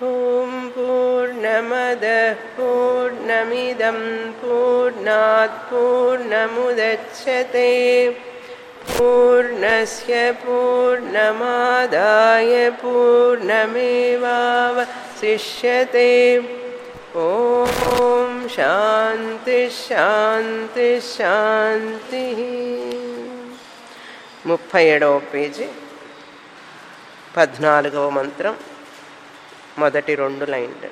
ॐ पूर्णमदः पूर्णमिदं पूर्णात् पूर्णमुदच्छते पूर्णस्य पूर्णमादाय पूर्णमेवावशिष्यते ॐ శాంతిశాంతిశాంతి ముప్పై ఏడవ పేజీ పద్నాలుగవ మంత్రం మొదటి రెండు లైన్లు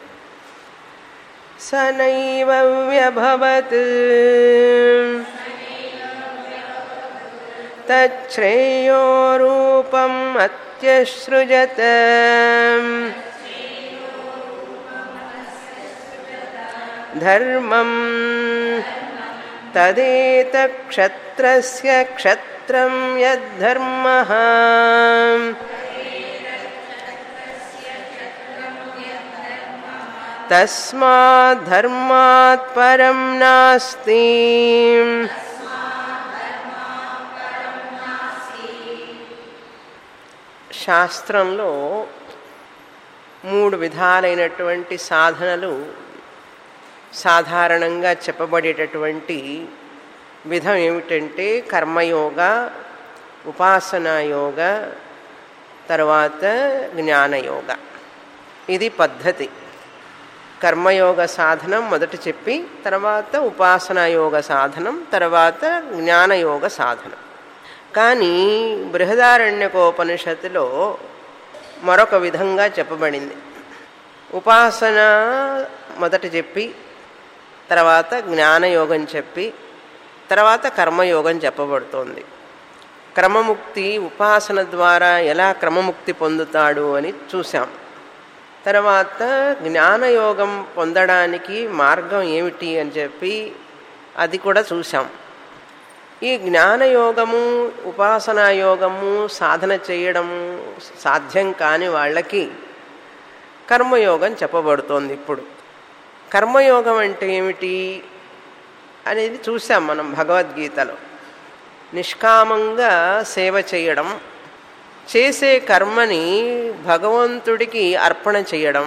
సనైవ వ్యభవత్ తచ్ఛ్రేయో రూపం అత్యసృజత ధర్మం తదేతక్షత్రస్య క్షత్రం యద్ధర్మః తస్మాద్ధర్మాత్ పరం నాస్తి శాస్త్రంలో మూడు విధాలైనటువంటి సాధనలు సాధారణంగా చెప్పబడేటటువంటి విధం ఏమిటంటే కర్మయోగ ఉపాసనాయోగ తర్వాత జ్ఞానయోగ ఇది పద్ధతి కర్మయోగ సాధనం మొదట చెప్పి తర్వాత ఉపాసనాయోగ సాధనం తర్వాత జ్ఞానయోగ సాధనం కానీ బృహదారణ్యకోపనిషత్తులో మరొక విధంగా చెప్పబడింది ఉపాసన మొదట చెప్పి తర్వాత జ్ఞానయోగం చెప్పి తర్వాత కర్మయోగం చెప్పబడుతోంది క్రమముక్తి ఉపాసన ద్వారా ఎలా క్రమముక్తి పొందుతాడు అని చూసాం తర్వాత జ్ఞానయోగం పొందడానికి మార్గం ఏమిటి అని చెప్పి అది కూడా చూసాం ఈ జ్ఞానయోగము ఉపాసనాయోగము సాధన చేయడము సాధ్యం కాని వాళ్ళకి కర్మయోగం చెప్పబడుతోంది ఇప్పుడు కర్మయోగం అంటే ఏమిటి అనేది చూసాం మనం భగవద్గీతలో నిష్కామంగా సేవ చేయడం చేసే కర్మని భగవంతుడికి అర్పణ చేయడం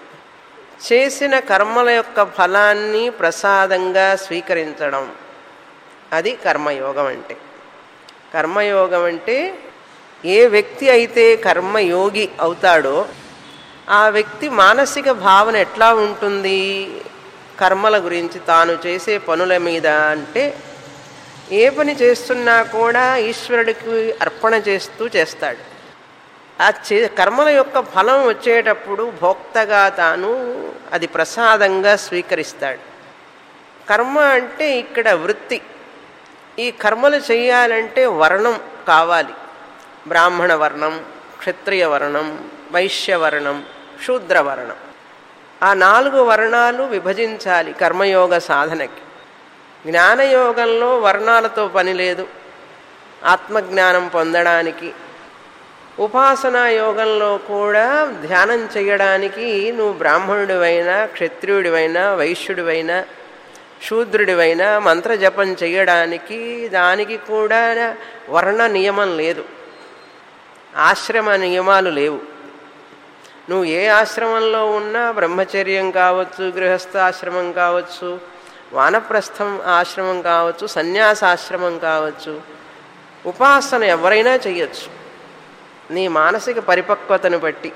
చేసిన కర్మల యొక్క ఫలాన్ని ప్రసాదంగా స్వీకరించడం అది కర్మయోగం అంటే కర్మయోగం అంటే ఏ వ్యక్తి అయితే కర్మయోగి అవుతాడో ఆ వ్యక్తి మానసిక భావన ఎట్లా ఉంటుంది కర్మల గురించి తాను చేసే పనుల మీద అంటే ఏ పని చేస్తున్నా కూడా ఈశ్వరుడికి అర్పణ చేస్తూ చేస్తాడు ఆ చే కర్మల యొక్క ఫలం వచ్చేటప్పుడు భోక్తగా తాను అది ప్రసాదంగా స్వీకరిస్తాడు కర్మ అంటే ఇక్కడ వృత్తి ఈ కర్మలు చేయాలంటే వర్ణం కావాలి బ్రాహ్మణ వర్ణం క్షత్రియ వర్ణం వైశ్యవర్ణం శూద్రవర్ణం ఆ నాలుగు వర్ణాలు విభజించాలి కర్మయోగ సాధనకి జ్ఞానయోగంలో వర్ణాలతో పని లేదు ఆత్మజ్ఞానం పొందడానికి ఉపాసనా యోగంలో కూడా ధ్యానం చేయడానికి నువ్వు బ్రాహ్మణుడివైనా క్షత్రియుడివైనా వైశ్యుడివైనా శూద్రుడివైనా మంత్రజపం చేయడానికి దానికి కూడా వర్ణ నియమం లేదు ఆశ్రమ నియమాలు లేవు నువ్వు ఏ ఆశ్రమంలో ఉన్నా బ్రహ్మచర్యం కావచ్చు గృహస్థాశ్రమం కావచ్చు వానప్రస్థం ఆశ్రమం కావచ్చు సన్యాసాశ్రమం కావచ్చు ఉపాసన ఎవరైనా చేయొచ్చు నీ మానసిక పరిపక్వతను బట్టి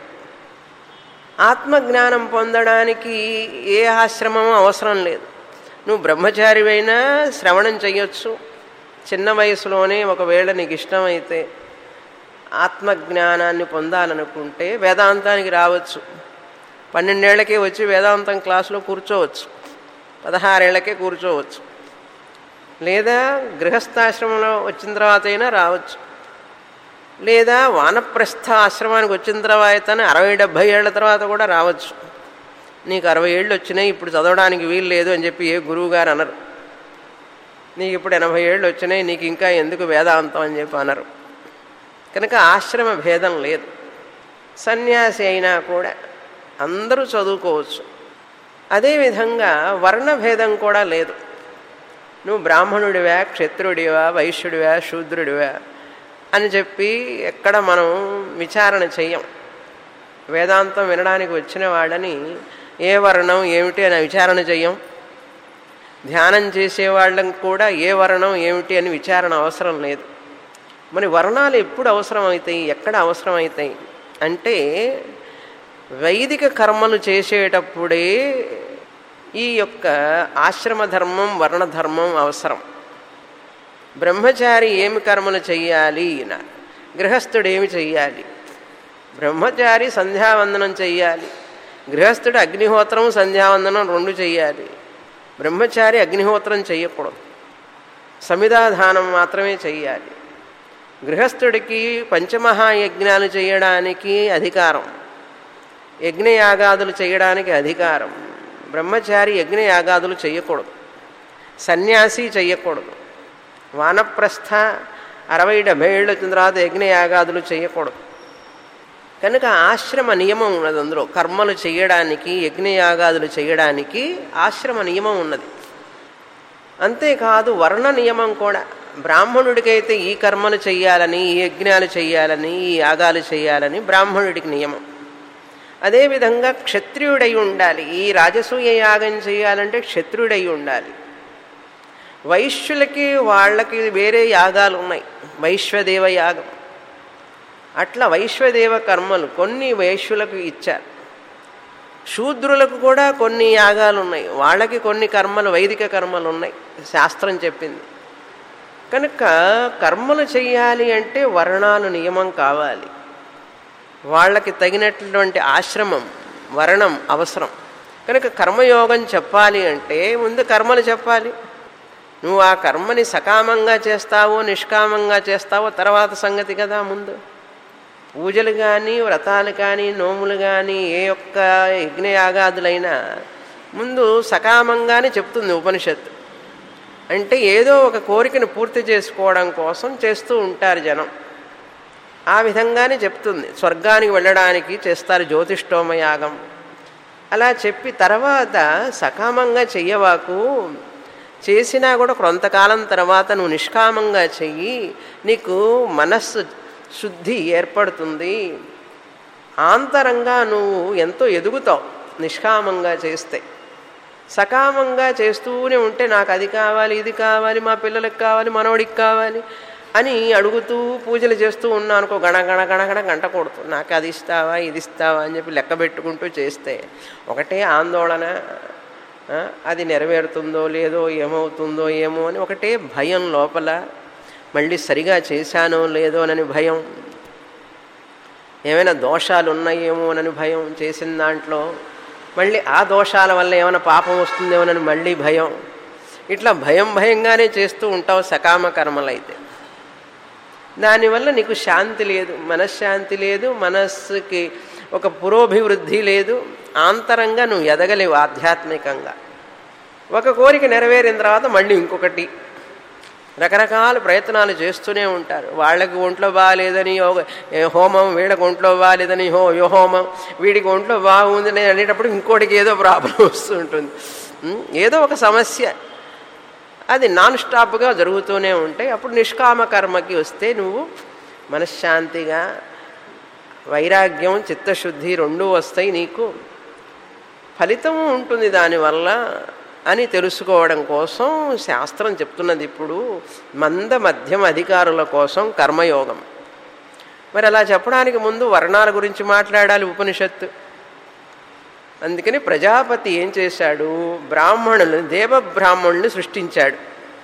ఆత్మజ్ఞానం పొందడానికి ఏ ఆశ్రమం అవసరం లేదు నువ్వు బ్రహ్మచారివైనా శ్రవణం చెయ్యొచ్చు చిన్న వయసులోనే ఒకవేళ నీకు ఇష్టమైతే ఆత్మజ్ఞానాన్ని పొందాలనుకుంటే వేదాంతానికి రావచ్చు పన్నెండేళ్లకే వచ్చి వేదాంతం క్లాసులో కూర్చోవచ్చు పదహారేళ్లకే కూర్చోవచ్చు లేదా గృహస్థాశ్రమంలో వచ్చిన తర్వాత అయినా రావచ్చు లేదా వానప్రస్థ ఆశ్రమానికి వచ్చిన తర్వాత అరవై డెబ్భై ఏళ్ల తర్వాత కూడా రావచ్చు నీకు అరవై ఏళ్ళు వచ్చినాయి ఇప్పుడు చదవడానికి వీలు లేదు అని చెప్పి ఏ గురువు గారు అనరు నీకు ఇప్పుడు ఎనభై ఏళ్ళు వచ్చినాయి నీకు ఇంకా ఎందుకు వేదాంతం అని చెప్పి అనరు కనుక ఆశ్రమ భేదం లేదు సన్యాసి అయినా కూడా అందరూ చదువుకోవచ్చు అదేవిధంగా వర్ణభేదం కూడా లేదు నువ్వు బ్రాహ్మణుడివా క్షత్రుడివా వైశ్యుడివా శూద్రుడివా అని చెప్పి ఎక్కడ మనం విచారణ చెయ్యం వేదాంతం వినడానికి వచ్చిన వాళ్ళని ఏ వర్ణం ఏమిటి అని విచారణ చెయ్యం ధ్యానం చేసే వాళ్ళకి కూడా ఏ వర్ణం ఏమిటి అని విచారణ అవసరం లేదు మరి వర్ణాలు ఎప్పుడు అవసరం అవుతాయి ఎక్కడ అవసరం అవుతాయి అంటే వైదిక కర్మలు చేసేటప్పుడే ఈ యొక్క ఆశ్రమ ధర్మం వర్ణ ధర్మం అవసరం బ్రహ్మచారి ఏమి కర్మలు చెయ్యాలి నా గృహస్థుడు ఏమి చెయ్యాలి బ్రహ్మచారి సంధ్యావందనం చెయ్యాలి గృహస్థుడు అగ్నిహోత్రం సంధ్యావందనం రెండు చెయ్యాలి బ్రహ్మచారి అగ్నిహోత్రం చెయ్యకూడదు సమిధాధానం మాత్రమే చెయ్యాలి గృహస్థుడికి పంచమహాయజ్ఞాలు చేయడానికి అధికారం యజ్ఞయాగాదులు చేయడానికి అధికారం బ్రహ్మచారి యజ్ఞయాగాదులు చేయకూడదు సన్యాసి చెయ్యకూడదు వానప్రస్థ అరవై డెబ్భై ఏళ్ళు వచ్చిన తర్వాత యజ్ఞయాగాదులు చేయకూడదు కనుక ఆశ్రమ నియమం ఉన్నది అందులో కర్మలు చేయడానికి యజ్ఞయాగాదులు చేయడానికి ఆశ్రమ నియమం ఉన్నది అంతేకాదు వర్ణ నియమం కూడా బ్రాహ్మణుడికైతే ఈ కర్మలు చెయ్యాలని ఈ యజ్ఞాలు చెయ్యాలని ఈ యాగాలు చేయాలని బ్రాహ్మణుడికి నియమం అదేవిధంగా క్షత్రియుడై ఉండాలి ఈ రాజసూయ యాగం చేయాలంటే క్షత్రియుడై ఉండాలి వైశ్యులకి వాళ్ళకి వేరే యాగాలు ఉన్నాయి వైశ్వదేవ యాగం అట్లా వైశ్వదేవ కర్మలు కొన్ని వైశ్యులకు ఇచ్చారు శూద్రులకు కూడా కొన్ని యాగాలు ఉన్నాయి వాళ్ళకి కొన్ని కర్మలు వైదిక కర్మలు ఉన్నాయి శాస్త్రం చెప్పింది కనుక కర్మలు చెయ్యాలి అంటే వర్ణాలు నియమం కావాలి వాళ్ళకి తగినటువంటి ఆశ్రమం వర్ణం అవసరం కనుక కర్మయోగం చెప్పాలి అంటే ముందు కర్మలు చెప్పాలి నువ్వు ఆ కర్మని సకామంగా చేస్తావో నిష్కామంగా చేస్తావో తర్వాత సంగతి కదా ముందు పూజలు కానీ వ్రతాలు కానీ నోములు కానీ ఏ యొక్క యజ్ఞయాగాదులైనా ముందు సకామంగానే చెప్తుంది ఉపనిషత్తు అంటే ఏదో ఒక కోరికను పూర్తి చేసుకోవడం కోసం చేస్తూ ఉంటారు జనం ఆ విధంగానే చెప్తుంది స్వర్గానికి వెళ్ళడానికి చేస్తారు జ్యోతిష్టోమ యాగం అలా చెప్పి తర్వాత సకామంగా చెయ్యవాకు చేసినా కూడా కొంతకాలం తర్వాత నువ్వు నిష్కామంగా చెయ్యి నీకు మనస్సు శుద్ధి ఏర్పడుతుంది ఆంతరంగా నువ్వు ఎంతో ఎదుగుతావు నిష్కామంగా చేస్తే సకామంగా చేస్తూనే ఉంటే నాకు అది కావాలి ఇది కావాలి మా పిల్లలకు కావాలి మనవడికి కావాలి అని అడుగుతూ పూజలు చేస్తూ ఉన్నా అనుకో గణ గణ గణ గణ గంట కొడుతూ నాకు అది ఇస్తావా ఇది ఇస్తావా అని చెప్పి లెక్క పెట్టుకుంటూ చేస్తే ఒకటే ఆందోళన అది నెరవేరుతుందో లేదో ఏమవుతుందో ఏమో అని ఒకటే భయం లోపల మళ్ళీ సరిగా చేశానో లేదో అని భయం ఏమైనా దోషాలు ఉన్నాయేమోనని భయం చేసిన దాంట్లో మళ్ళీ ఆ దోషాల వల్ల ఏమైనా పాపం వస్తుందేమోనని మళ్ళీ భయం ఇట్లా భయం భయంగానే చేస్తూ ఉంటావు సకామ కర్మలైతే దానివల్ల నీకు శాంతి లేదు మనశ్శాంతి లేదు మనస్సుకి ఒక పురోభివృద్ధి లేదు ఆంతరంగా నువ్వు ఎదగలేవు ఆధ్యాత్మికంగా ఒక కోరిక నెరవేరిన తర్వాత మళ్ళీ ఇంకొకటి రకరకాల ప్రయత్నాలు చేస్తూనే ఉంటారు వాళ్ళకి ఒంట్లో బాగాలేదని యోగ హోమం వీళ్ళకి ఒంట్లో బాగాలేదని హో యో హోమం వీడికి ఒంట్లో బాగుందని అనేటప్పుడు ఇంకోటికి ఏదో ప్రాబ్లం వస్తూ ఉంటుంది ఏదో ఒక సమస్య అది నాన్ స్టాప్గా జరుగుతూనే ఉంటాయి అప్పుడు నిష్కామ కర్మకి వస్తే నువ్వు మనశ్శాంతిగా వైరాగ్యం చిత్తశుద్ధి రెండూ వస్తాయి నీకు ఫలితము ఉంటుంది దానివల్ల అని తెలుసుకోవడం కోసం శాస్త్రం చెప్తున్నది ఇప్పుడు మంద మధ్యమ అధికారుల కోసం కర్మయోగం మరి అలా చెప్పడానికి ముందు వర్ణాల గురించి మాట్లాడాలి ఉపనిషత్తు అందుకని ప్రజాపతి ఏం చేశాడు బ్రాహ్మణులు దేవబ్రాహ్మణుల్ని సృష్టించాడు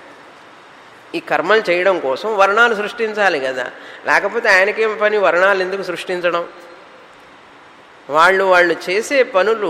ఈ కర్మలు చేయడం కోసం వర్ణాలు సృష్టించాలి కదా లేకపోతే ఆయనకేం పని వర్ణాలు ఎందుకు సృష్టించడం వాళ్ళు వాళ్ళు చేసే పనులు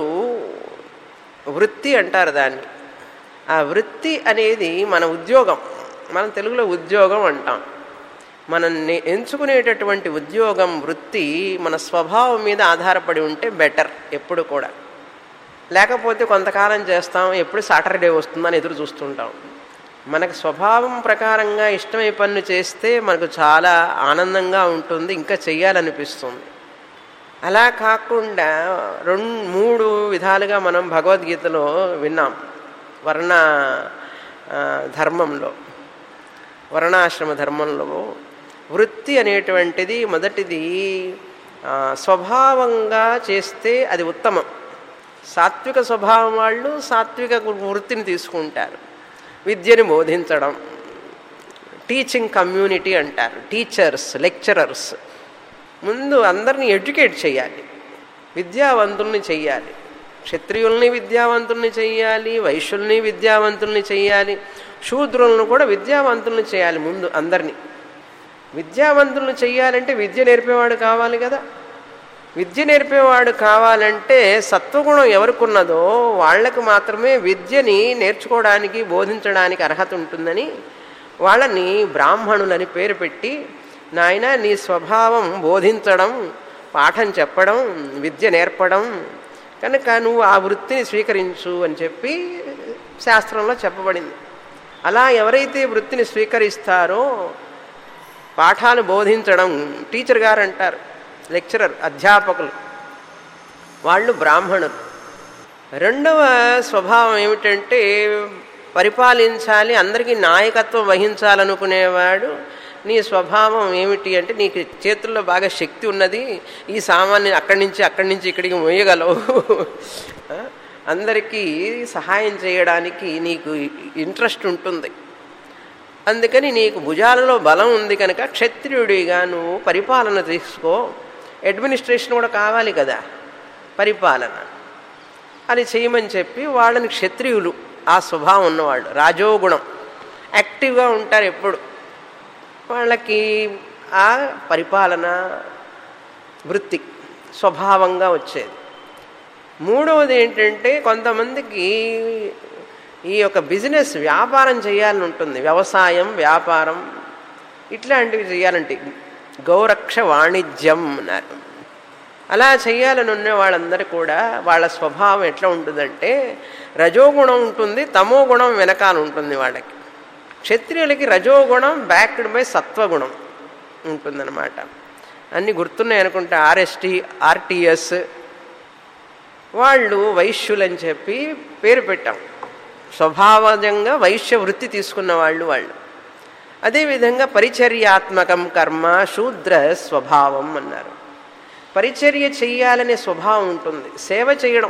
వృత్తి అంటారు దాన్ని ఆ వృత్తి అనేది మన ఉద్యోగం మనం తెలుగులో ఉద్యోగం అంటాం మనం ఎంచుకునేటటువంటి ఉద్యోగం వృత్తి మన స్వభావం మీద ఆధారపడి ఉంటే బెటర్ ఎప్పుడు కూడా లేకపోతే కొంతకాలం చేస్తాం ఎప్పుడు సాటర్డే వస్తుందని ఎదురు చూస్తుంటాం మనకు స్వభావం ప్రకారంగా ఇష్టమై పనులు చేస్తే మనకు చాలా ఆనందంగా ఉంటుంది ఇంకా చెయ్యాలనిపిస్తుంది అలా కాకుండా రెండు మూడు విధాలుగా మనం భగవద్గీతలో విన్నాం వర్ణ ధర్మంలో వర్ణాశ్రమ ధర్మంలో వృత్తి అనేటువంటిది మొదటిది ఆ, స్వభావంగా చేస్తే అది ఉత్తమం సాత్విక స్వభావం వాళ్ళు సాత్విక వృత్తిని తీసుకుంటారు విద్యని బోధించడం టీచింగ్ కమ్యూనిటీ అంటారు టీచర్స్ లెక్చరర్స్ ముందు అందరినీ ఎడ్యుకేట్ చేయాలి విద్యావంతుల్ని చెయ్యాలి క్షత్రియుల్ని విద్యావంతుల్ని చెయ్యాలి వైశ్యుల్ని విద్యావంతుల్ని చెయ్యాలి శూద్రులను కూడా విద్యావంతుల్ని చేయాలి ముందు అందరినీ విద్యావంతులను చెయ్యాలంటే విద్య నేర్పేవాడు కావాలి కదా విద్య నేర్పేవాడు కావాలంటే సత్వగుణం ఎవరికున్నదో వాళ్లకు మాత్రమే విద్యని నేర్చుకోవడానికి బోధించడానికి అర్హత ఉంటుందని వాళ్ళని బ్రాహ్మణులని పేరు పెట్టి నాయన నీ స్వభావం బోధించడం పాఠం చెప్పడం విద్య నేర్పడం కనుక నువ్వు ఆ వృత్తిని స్వీకరించు అని చెప్పి శాస్త్రంలో చెప్పబడింది అలా ఎవరైతే వృత్తిని స్వీకరిస్తారో పాఠాలు బోధించడం టీచర్ గారు అంటారు లెక్చరర్ అధ్యాపకులు వాళ్ళు బ్రాహ్మణులు రెండవ స్వభావం ఏమిటంటే పరిపాలించాలి అందరికీ నాయకత్వం వహించాలనుకునేవాడు నీ స్వభావం ఏమిటి అంటే నీకు చేతుల్లో బాగా శక్తి ఉన్నది ఈ సామాన్ని అక్కడి నుంచి అక్కడి నుంచి ఇక్కడికి మోయగలవు ఆ? అందరికీ సహాయం చేయడానికి నీకు ఇంట్రెస్ట్ ఉంటుంది అందుకని నీకు భుజాలలో బలం ఉంది కనుక క్షత్రియుడిగా నువ్వు పరిపాలన తీసుకో అడ్మినిస్ట్రేషన్ కూడా కావాలి కదా పరిపాలన అని చేయమని చెప్పి వాళ్ళని క్షత్రియులు ఆ స్వభావం ఉన్నవాళ్ళు రాజోగుణం యాక్టివ్గా ఉంటారు ఎప్పుడు వాళ్ళకి ఆ పరిపాలన వృత్తి స్వభావంగా వచ్చేది మూడవది ఏంటంటే కొంతమందికి ఈ యొక్క బిజినెస్ వ్యాపారం చేయాలని ఉంటుంది వ్యవసాయం వ్యాపారం ఇట్లాంటివి చేయాలంటే గౌరక్ష వాణిజ్యం అన్నారు అలా చేయాలని ఉన్న వాళ్ళందరూ కూడా వాళ్ళ స్వభావం ఎట్లా ఉంటుందంటే రజోగుణం ఉంటుంది తమో గుణం వెనకాల ఉంటుంది వాళ్ళకి క్షత్రియులకి రజోగుణం బ్యాక్డ్ బై సత్వగుణం ఉంటుందన్నమాట అన్నీ గుర్తున్నాయి అనుకుంటా ఆర్ఎస్టి ఆర్టీఎస్ వాళ్ళు వైశ్యులని చెప్పి పేరు పెట్టాం స్వభావజంగా వైశ్య వృత్తి తీసుకున్న వాళ్ళు వాళ్ళు అదేవిధంగా పరిచర్యాత్మకం కర్మ శూద్ర స్వభావం అన్నారు పరిచర్య చెయ్యాలనే స్వభావం ఉంటుంది సేవ చేయడం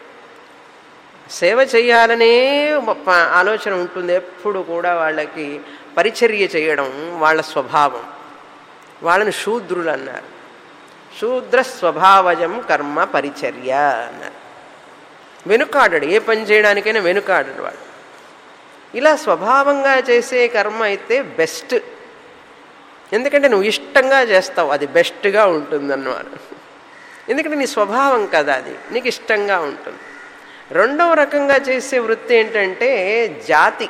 సేవ చేయాలనే ప- ఆలోచన ఉంటుంది ఎప్పుడు కూడా వాళ్ళకి పరిచర్య చేయడం వాళ్ళ స్వభావం వాళ్ళని శూద్రులు అన్నారు శూద్ర స్వభావజం కర్మ పరిచర్య అన్నారు వెనుకాడడు ఏ పని చేయడానికైనా వెనుకాడడు వాడు ఇలా స్వభావంగా చేసే కర్మ అయితే బెస్ట్ ఎందుకంటే నువ్వు ఇష్టంగా చేస్తావు అది బెస్ట్గా ఉంటుందన్నమాట ఎందుకంటే నీ స్వభావం కదా అది నీకు ఇష్టంగా ఉంటుంది రెండవ రకంగా చేసే వృత్తి ఏంటంటే జాతి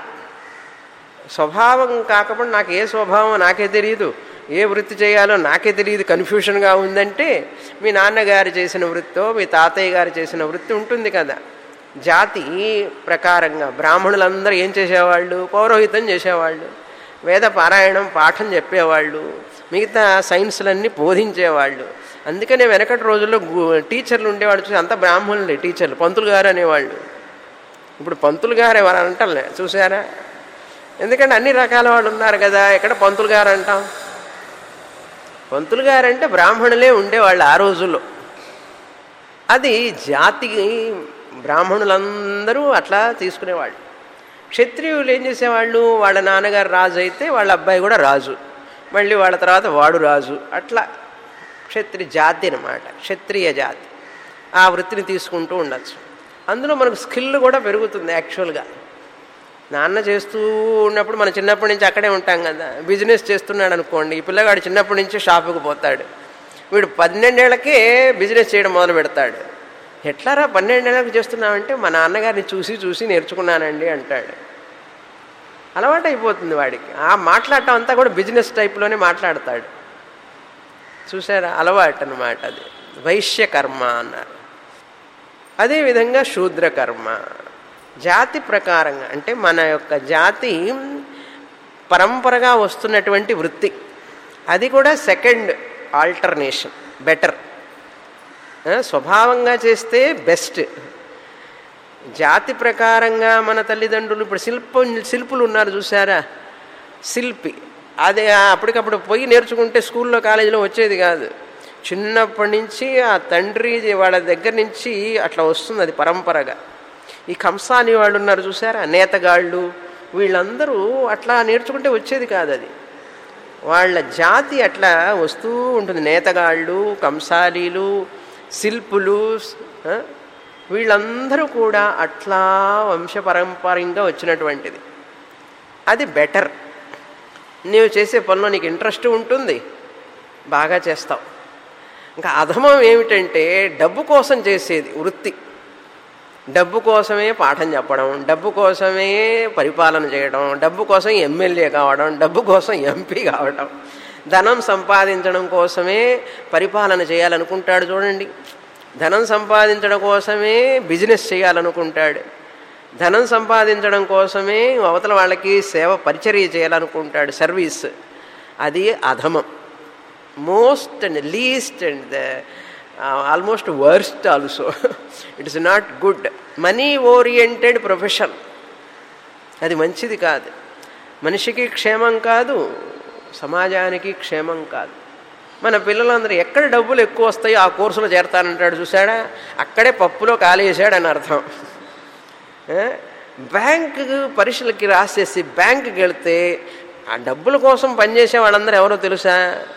స్వభావం కాకపోతే నాకు ఏ స్వభావం నాకే తెలియదు ఏ వృత్తి చేయాలో నాకే తెలియదు కన్ఫ్యూషన్గా ఉందంటే మీ నాన్నగారు చేసిన వృత్తో మీ తాతయ్య గారు చేసిన వృత్తి ఉంటుంది కదా జాతి ప్రకారంగా బ్రాహ్మణులందరూ ఏం చేసేవాళ్ళు పౌరోహితం చేసేవాళ్ళు వేద పారాయణం పాఠం చెప్పేవాళ్ళు మిగతా సైన్స్లన్నీ బోధించేవాళ్ళు అందుకనే వెనకటి రోజుల్లో గు- టీచర్లు ఉండేవాళ్ళు చూసి అంత బ్రాహ్మణులే టీచర్లు పంతులు గారు అనేవాళ్ళు ఇప్పుడు పంతులు గారు ఎవరు అంటారులే చూసారా ఎందుకంటే అన్ని రకాల వాళ్ళు ఉన్నారు కదా ఎక్కడ పంతులు గారు అంటాం పంతులు గారంటే బ్రాహ్మణులే ఉండేవాళ్ళు ఆ రోజుల్లో అది జాతికి బ్రాహ్మణులందరూ అట్లా తీసుకునేవాళ్ళు క్షత్రియులు ఏం చేసేవాళ్ళు వాళ్ళ నాన్నగారు రాజు అయితే వాళ్ళ అబ్బాయి కూడా రాజు మళ్ళీ వాళ్ళ తర్వాత వాడు రాజు అట్లా క్షత్రియ జాతి అనమాట క్షత్రియ జాతి ఆ వృత్తిని తీసుకుంటూ ఉండొచ్చు అందులో మనకు స్కిల్ కూడా పెరుగుతుంది యాక్చువల్గా నాన్న చేస్తూ ఉన్నప్పుడు మన చిన్నప్పటి నుంచి అక్కడే ఉంటాం కదా బిజినెస్ చేస్తున్నాడు అనుకోండి ఈ పిల్లగాడు చిన్నప్పటి నుంచి షాపుకు పోతాడు వీడు పన్నెండేళ్లకే బిజినెస్ చేయడం మొదలు పెడతాడు ఎట్లారా పన్నెండేళ్ళకి చేస్తున్నావంటే మా నాన్నగారిని చూసి చూసి నేర్చుకున్నానండి అంటాడు అలవాటు అయిపోతుంది వాడికి ఆ మాట్లాడటం అంతా కూడా బిజినెస్ టైప్లోనే మాట్లాడతాడు చూసారా అలవాటు అనమాట అది వైశ్య కర్మ అన్నారు అదేవిధంగా శూద్ర కర్మ జాతి ప్రకారంగా అంటే మన యొక్క జాతి పరంపరగా వస్తున్నటువంటి వృత్తి అది కూడా సెకండ్ ఆల్టర్నేషన్ బెటర్ స్వభావంగా చేస్తే బెస్ట్ జాతి ప్రకారంగా మన తల్లిదండ్రులు ఇప్పుడు శిల్ప శిల్పులు ఉన్నారు చూసారా శిల్పి అది అప్పటికప్పుడు పోయి నేర్చుకుంటే స్కూల్లో కాలేజీలో వచ్చేది కాదు చిన్నప్పటి నుంచి ఆ తండ్రి వాళ్ళ దగ్గర నుంచి అట్లా వస్తుంది అది పరంపరగా ఈ కంసాని వాళ్ళు ఉన్నారు చూసారా నేతగాళ్ళు వీళ్ళందరూ అట్లా నేర్చుకుంటే వచ్చేది కాదు అది వాళ్ళ జాతి అట్లా వస్తూ ఉంటుంది నేతగాళ్ళు కంసాలీలు శిల్పులు ఆ, వీళ్ళందరూ కూడా అట్లా వంశపరంపరంగా వచ్చినటువంటిది అది బెటర్ నీవు చేసే పనిలో నీకు ఇంట్రెస్ట్ ఉంటుంది బాగా చేస్తావు ఇంకా అధమం ఏమిటంటే డబ్బు కోసం చేసేది వృత్తి డబ్బు కోసమే పాఠం చెప్పడం డబ్బు కోసమే పరిపాలన చేయడం డబ్బు కోసం ఎమ్మెల్యే కావడం డబ్బు కోసం ఎంపీ కావడం ధనం సంపాదించడం కోసమే పరిపాలన చేయాలనుకుంటాడు చూడండి ధనం సంపాదించడం కోసమే బిజినెస్ చేయాలనుకుంటాడు ధనం సంపాదించడం కోసమే అవతల వాళ్ళకి సేవ పరిచర్య చేయాలనుకుంటాడు సర్వీస్ అది అధమం most and least and the almost worst also it is not good money oriented profession అది మంచిది కాదు మనిషికి క్షేమం కాదు సమాజానికి క్షేమం కాదు మన పిల్లలందరూ ఎక్కడ డబ్బులు ఎక్కువ వస్తాయో ఆ కోర్సులో చేరతానంటాడు చూసాడా అక్కడే పప్పులో కాలేసాడని అర్థం ఏ? బ్యాంకు పరీక్షలకి రాసేసి బ్యాంకుకి వెళ్తే ఆ డబ్బుల కోసం పనిచేసే వాళ్ళందరూ ఎవరో తెలుసా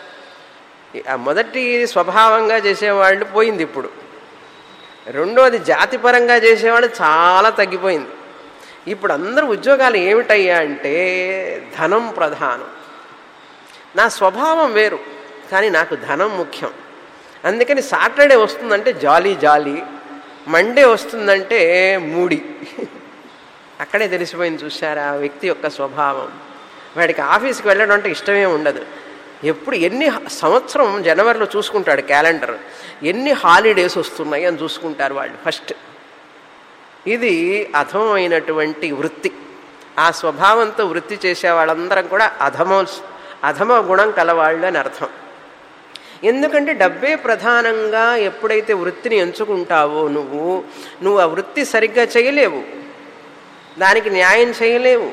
ఆ మొదటి స్వభావంగా చేసేవాళ్ళు పోయింది ఇప్పుడు రెండోది జాతిపరంగా చేసేవాళ్ళు చాలా తగ్గిపోయింది ఇప్పుడు అందరూ ఉద్యోగాలు ఏమిటయ్యా అంటే ధనం ప్రధానం నా స్వభావం వేరు కానీ నాకు ధనం ముఖ్యం అందుకని సాటర్డే వస్తుందంటే జాలీ జాలీ మండే వస్తుందంటే మూడి అక్కడే తెలిసిపోయింది చూసారా ఆ వ్యక్తి యొక్క స్వభావం వాడికి ఆఫీస్కి వెళ్ళడం అంటే ఇష్టమే ఉండదు ఎప్పుడు ఎన్ని హ- సంవత్సరం జనవరిలో చూసుకుంటాడు క్యాలెండర్ ఎన్ని హాలిడేస్ వస్తున్నాయి అని చూసుకుంటారు వాళ్ళు ఫస్ట్ ఇది అధమమైనటువంటి వృత్తి ఆ స్వభావంతో వృత్తి చేసే వాళ్ళందరం కూడా అధమ అధమ గుణం కలవాళ్ళు అని అర్థం ఎందుకంటే డబ్బే ప్రధానంగా ఎప్పుడైతే వృత్తిని ఎంచుకుంటావో నువ్వు నువ్వు ఆ వృత్తి సరిగ్గా చేయలేవు దానికి న్యాయం చేయలేవు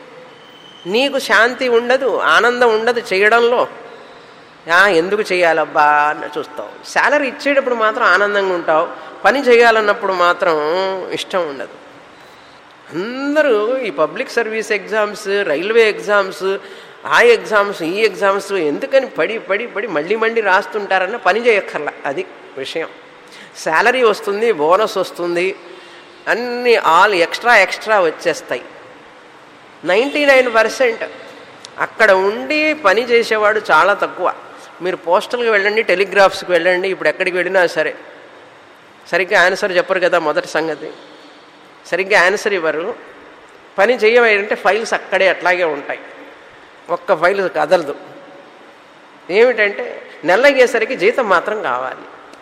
నీకు శాంతి ఉండదు ఆనందం ఉండదు చేయడంలో ఆ, ఎందుకు చేయాలబ్బా అని చూస్తావు శాలరీ ఇచ్చేటప్పుడు మాత్రం ఆనందంగా ఉంటావు పని చేయాలన్నప్పుడు మాత్రం ఇష్టం ఉండదు అందరూ ఈ public service exams railway exams ఆ ఎగ్జామ్స్ ఈ ఎగ్జామ్స్ ఎందుకని పడి పడి పడి మళ్ళీ మళ్ళీ రాస్తుంటారన్న పని చేయక్కర్లా అది విషయం శాలరీ వస్తుంది బోనస్ వస్తుంది అన్ని ఆల్ ఎక్స్ట్రా ఎక్స్ట్రా వచ్చేస్తాయి నైంటీ నైన్ పర్సెంట్ అక్కడ ఉండి పని చేసేవాడు చాలా తక్కువ మీరు పోస్టల్కి వెళ్ళండి టెలిగ్రాఫ్స్కి వెళ్ళండి ఇప్పుడు ఎక్కడికి వెళ్ళినా సరే సరిగ్గా ఆన్సర్ చెప్పరు కదా మొదటి సంగతి సరిగ్గా ఆన్సర్ ఇవ్వరు పని చేయమంటే ఫైల్స్ అక్కడే అట్లాగే ఉంటాయి ఒక్క ఫైల్ కదలదు ఏమిటంటే నెలయ్యేసరికి జీతం మాత్రం కావాలి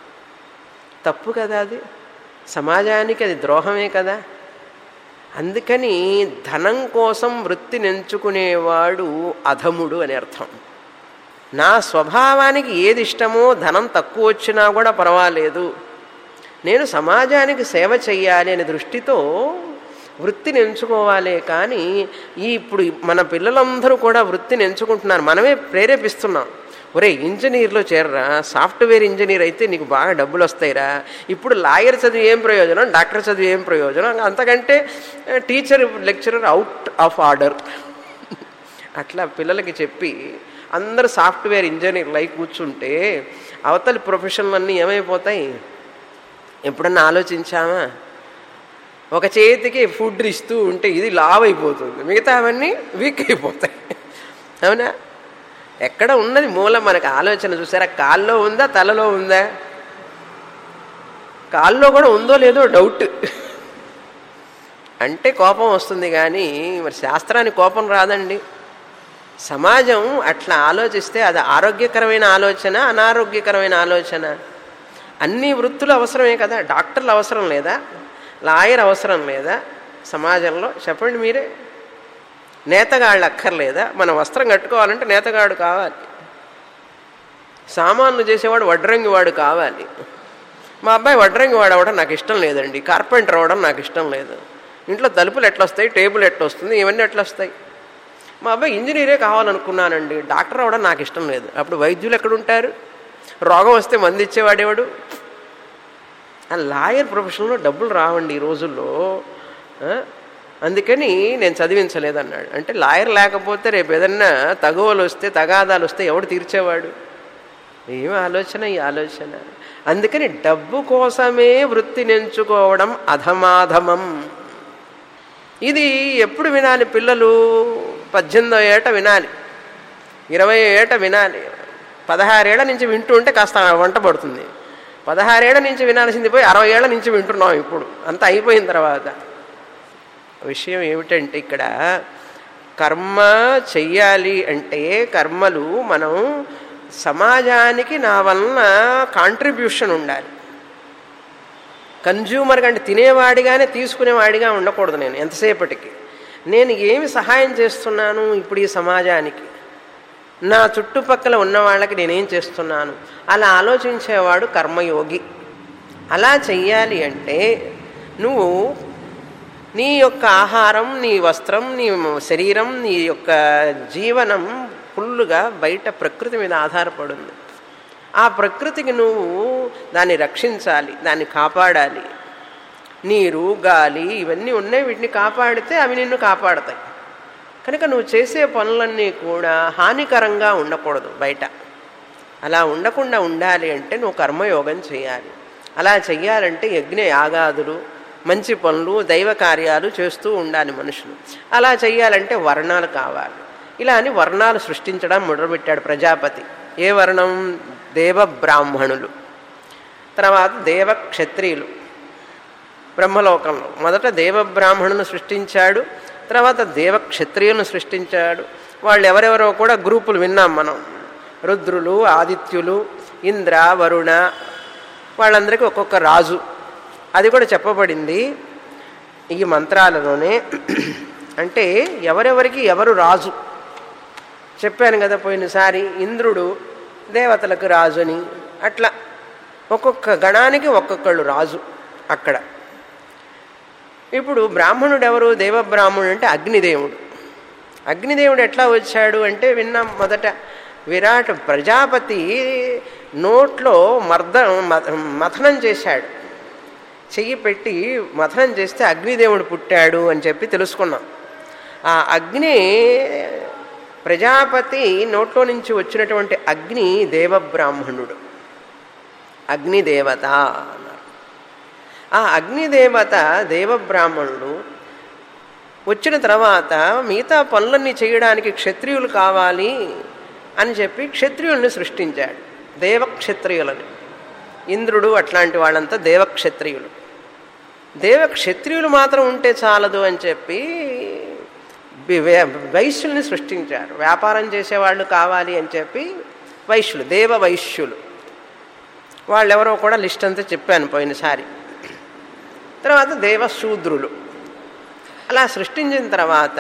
తప్పు కదా అది సమాజానికి అది ద్రోహమే కదా అందుకని ధనం కోసం వృత్తిని ఎంచుకునేవాడు అధముడు అని అర్థం నా స్వభావానికి ఏది ఇష్టమో ధనం తక్కువ వచ్చినా కూడా పర్వాలేదు నేను సమాజానికి సేవ చెయ్యాలి అనే దృష్టితో వృత్తిని ఎంచుకోవాలే కానీ ఈ ఇప్పుడు మన పిల్లలందరూ కూడా వృత్తిని ఎంచుకుంటున్నారు మనమే ప్రేరేపిస్తున్నాం ఒరే ఇంజనీర్లో చేరరా సాఫ్ట్వేర్ ఇంజనీర్ అయితే నీకు బాగా డబ్బులు వస్తాయిరా ఇప్పుడు లాయర్ చదివి ఏం ప్రయోజనం డాక్టర్ చదివి ఏం ప్రయోజనం అంతకంటే teacher lecturer out of order అట్లా పిల్లలకి చెప్పి అందరు సాఫ్ట్వేర్ ఇంజనీర్లు అయి కూర్చుంటే అవతలి ప్రొఫెషన్లన్నీ ఏమైపోతాయి ఎప్పుడన్నా ఆలోచించామా ఒక చేతికి ఫుడ్ ఇస్తూ ఉంటే ఇది లావ్ అయిపోతుంది మిగతా అవన్నీ వీక్ అయిపోతాయి అవునా ఎక్కడ ఉన్నది మూలం మనకు ఆలోచన చూసారా కాల్లో ఉందా తలలో ఉందా కాల్లో కూడా ఉందో లేదో డౌట్ అంటే కోపం వస్తుంది కానీ మరి శాస్త్రానికి కోపం రాదండి సమాజం అట్లా ఆలోచిస్తే అది ఆరోగ్యకరమైన ఆలోచన అనారోగ్యకరమైన ఆలోచన అన్ని వృత్తులు అవసరమే కదా డాక్టర్లు అవసరం లేదా లాయర్ అవసరం లేదా సమాజంలో చెప్పండి మీరే నేతగాళ్ళు అక్కర్లేదా మనం వస్త్రం కట్టుకోవాలంటే నేతగాడు కావాలి సామాన్లు చేసేవాడు వడ్రంగి వాడు కావాలి మా అబ్బాయి వడ్రంగి వాడు అవ్వడం నాకు ఇష్టం లేదండి కార్పెంటర్ అవ్వడం నాకు ఇష్టం లేదు ఇంట్లో తలుపులు ఎట్లా వస్తాయి టేబుల్ ఎట్లా వస్తుంది ఇవన్నీ ఎట్లా వస్తాయి మా అబ్బాయి ఇంజనీరే కావాలనుకున్నానండి డాక్టర్ అవ్వడం నాకు ఇష్టం లేదు అప్పుడు వైద్యులు ఎక్కడుంటారు రోగం వస్తే మంది ఇచ్చేవాడేవాడు ఆ లాయర్ ప్రొఫెషన్లో డబ్బులు రావండి ఈ రోజుల్లో ఆ? అందుకని నేను చదివించలేదన్నాడు అంటే లాయర్ లేకపోతే రేపు ఏదన్నా తగువలు వస్తే తగాదాలు వస్తే ఎవడు తీర్చేవాడు ఏం ఆలోచన ఈ ఆలోచన అందుకని డబ్బు కోసమే వృత్తిని ఎంచుకోవడం అధమాధమం ఇది ఎప్పుడు వినాలి పిల్లలు పద్దెనిమిదో ఏట వినాలి ఇరవై ఏట వినాలి పదహారేళ్ల నుంచి వింటూ ఉంటే కాస్త వంట పడుతుంది పదహారేళ్ల నుంచి వినాల్సింది పోయి అరవై ఏళ్ల నుంచి వింటున్నాం ఇప్పుడు అంతా అయిపోయిన తర్వాత విషయం ఏమిటంటే ఇక్కడ కర్మ చెయ్యాలి అంటే కర్మలు మనం సమాజానికి నా వలన కాంట్రిబ్యూషన్ ఉండాలి కన్జ్యూమర్ అంటే తినేవాడిగానే తీసుకునేవాడిగా ఉండకూడదు నేను ఎంతసేపటికి నేను ఏమి సహాయం చేస్తున్నాను ఇప్పుడు ఈ సమాజానికి నా చుట్టుపక్కల ఉన్న వాళ్ళకి నేనేం చేస్తున్నాను అలా ఆలోచించేవాడు కర్మయోగి అలా చెయ్యాలి అంటే నువ్వు నీ యొక్క ఆహారం నీ వస్త్రం నీ శరీరం నీ యొక్క జీవనం ఫుల్లుగా బయట ప్రకృతి మీద ఆధారపడింది ఆ ప్రకృతికి నువ్వు దాన్ని రక్షించాలి దాన్ని కాపాడాలి నీరు గాలి ఇవన్నీ ఉన్నాయి వీటిని కాపాడితే అవి నిన్ను కాపాడతాయి కనుక నువ్వు చేసే పనులన్నీ కూడా హానికరంగా ఉండకూడదు బయట అలా ఉండకుండా ఉండాలి అంటే నువ్వు కర్మయోగం చేయాలి అలా చెయ్యాలంటే యజ్ఞ యాగాదులు మంచి పనులు దైవ కార్యాలు చేస్తూ ఉండాలి మనుషులు అలా చెయ్యాలంటే వర్ణాలు కావాలి ఇలా అని వర్ణాలు సృష్టించడం మొదలుపెట్టాడు ప్రజాపతి ఏ వర్ణం దేవ బ్రాహ్మణులు తర్వాత దేవ క్షత్రియులు బ్రహ్మలోకంలో మొదట దేవ బ్రాహ్మణులను సృష్టించాడు తర్వాత దేవ క్షత్రియులను సృష్టించాడు వాళ్ళు ఎవరెవరో కూడా గ్రూపులు విన్నాం మనం రుద్రులు ఆదిత్యులు ఇంద్ర వరుణ వాళ్ళందరికీ ఒక్కొక్క రాజు అది కూడా చెప్పబడింది ఈ మంత్రాలలోనే అంటే ఎవరెవరికి ఎవరు రాజు చెప్పాను కదా పోయినసారి ఇంద్రుడు దేవతలకు రాజు అని అట్లా ఒక్కొక్క గణానికి ఒక్కొక్కళ్ళు రాజు అక్కడ ఇప్పుడు బ్రాహ్మణుడు ఎవరు దేవబ్రాహ్మణుడు అంటే అగ్నిదేవుడు అగ్నిదేవుడు ఎట్లా వచ్చాడు అంటే విన్నాం మొదట విరాట్ ప్రజాపతి నోట్లో మర్ద మథనం చేశాడు చెయ్యి పెట్టి మథనం చేస్తే అగ్నిదేవుడు పుట్టాడు అని చెప్పి తెలుసుకున్నాం ఆ అగ్ని ప్రజాపతి నోట్లో నుంచి వచ్చినటువంటి అగ్ని దేవబ్రాహ్మణుడు అగ్నిదేవత అన్నారు ఆ అగ్నిదేవత దేవబ్రాహ్మణుడు వచ్చిన తర్వాత మిగతా పనులన్నీ చేయడానికి క్షత్రియులు కావాలి అని చెప్పి క్షత్రియుల్ని సృష్టించాడు దేవక్షత్రియులని ఇంద్రుడు అట్లాంటి వాళ్ళంతా దేవక్షత్రియులు దేవక్షత్రియులు మాత్రం ఉంటే చాలదు అని చెప్పి వైశ్యుల్ని సృష్టించారు వ్యాపారం చేసేవాళ్ళు కావాలి అని చెప్పి వైశ్యులు దేవ వైశ్యులు వాళ్ళెవరో కూడా లిస్ట్ అంతా చెప్పాను పోయినసారి తర్వాత దేవశూద్రులు అలా సృష్టించిన తర్వాత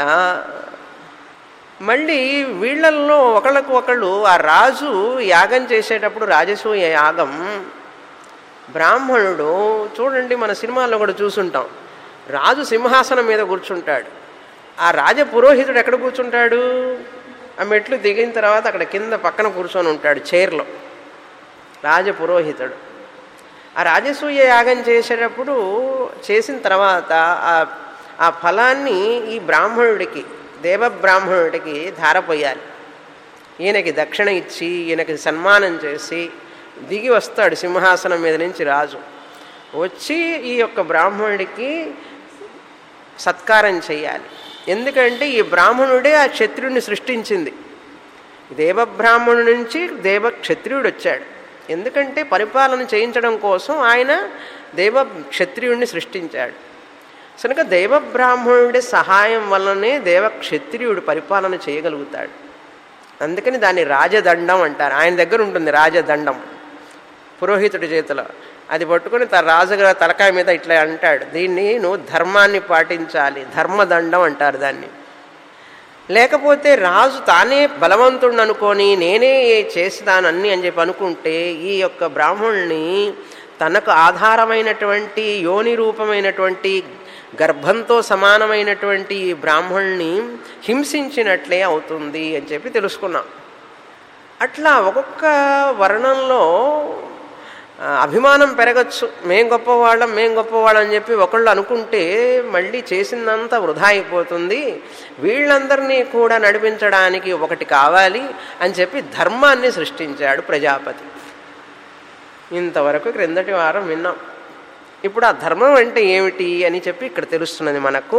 మళ్ళీ వీళ్ళల్లో ఒకళ్ళకు ఒకళ్ళు ఆ రాజు యాగం చేసేటప్పుడు రాజసూయ యాగం బ్రాహ్మణుడు చూడండి మన సినిమాల్లో కూడా చూసుంటాం రాజు సింహాసనం మీద కూర్చుంటాడు ఆ రాజ పురోహితుడు ఎక్కడ కూర్చుంటాడు ఆ మెట్లు దిగిన తర్వాత అక్కడ కింద పక్కన కూర్చొని ఉంటాడు చైర్లో రాజ పురోహితుడు ఆ రాజసూయ యాగం చేసేటప్పుడు చేసిన తర్వాత ఆ ఫలాన్ని ఈ బ్రాహ్మణుడికి దేవబ్రాహ్మణుడికి ధారపోయాలి ఈయనకి దక్షిణ ఇచ్చి ఈయనకి సన్మానం చేసి దిగి వస్తాడు సింహాసనం మీద నుంచి రాజు వచ్చి ఈ యొక్క బ్రాహ్మణుడికి సత్కారం చేయాలి ఎందుకంటే ఈ బ్రాహ్మణుడే ఆ క్షత్రియుడిని సృష్టించింది దేవబ్రాహ్మణుడి నుంచి దేవ క్షత్రియుడు వచ్చాడు ఎందుకంటే పరిపాలన చేయించడం కోసం ఆయన దేవ క్షత్రియుడిని సృష్టించాడు కనుక దేవబ్రాహ్మణుడి సహాయం వల్లనే దేవక్షత్రియుడు పరిపాలన చేయగలుగుతాడు అందుకని దాన్ని రాజదండం అంటారు ఆయన దగ్గర ఉంటుంది రాజదండం పురోహితుడి చేతిలో అది పట్టుకొని తన రాజుగా తలకాయ మీద ఇట్లా అంటాడు దీన్ని నువ్వు ధర్మాన్ని పాటించాలి ధర్మదండం అంటారు దాన్ని లేకపోతే రాజు తానే బలవంతుడిని అనుకొని నేనే చేస్తాను అన్ని అని చెప్పి అనుకుంటే ఈ యొక్క బ్రాహ్మణుల్ని తనకు ఆధారమైనటువంటి యోని రూపమైనటువంటి గర్భంతో సమానమైనటువంటి ఈ బ్రాహ్మణ్ణి హింసించినట్లే అవుతుంది అని చెప్పి తెలుసుకున్నాం అట్లా ఒక్కొక్క వర్ణంలో ఆ, అభిమానం పెరగచ్చు మేం గొప్పవాళ్ళం మేం గొప్పవాళ్ళం అని చెప్పి ఒకళ్ళు అనుకుంటే మళ్ళీ చేసిందంతా వృధా అయిపోతుంది వీళ్ళందరినీ కూడా నడిపించడానికి ఒకటి కావాలి అని చెప్పి ధర్మాన్ని సృష్టించాడు ప్రజాపతి ఇంతవరకు క్రిందటి వారం విన్నాం ఇప్పుడు ఆ ధర్మం అంటే ఏమిటి అని చెప్పి ఇక్కడ తెలుస్తున్నది మనకు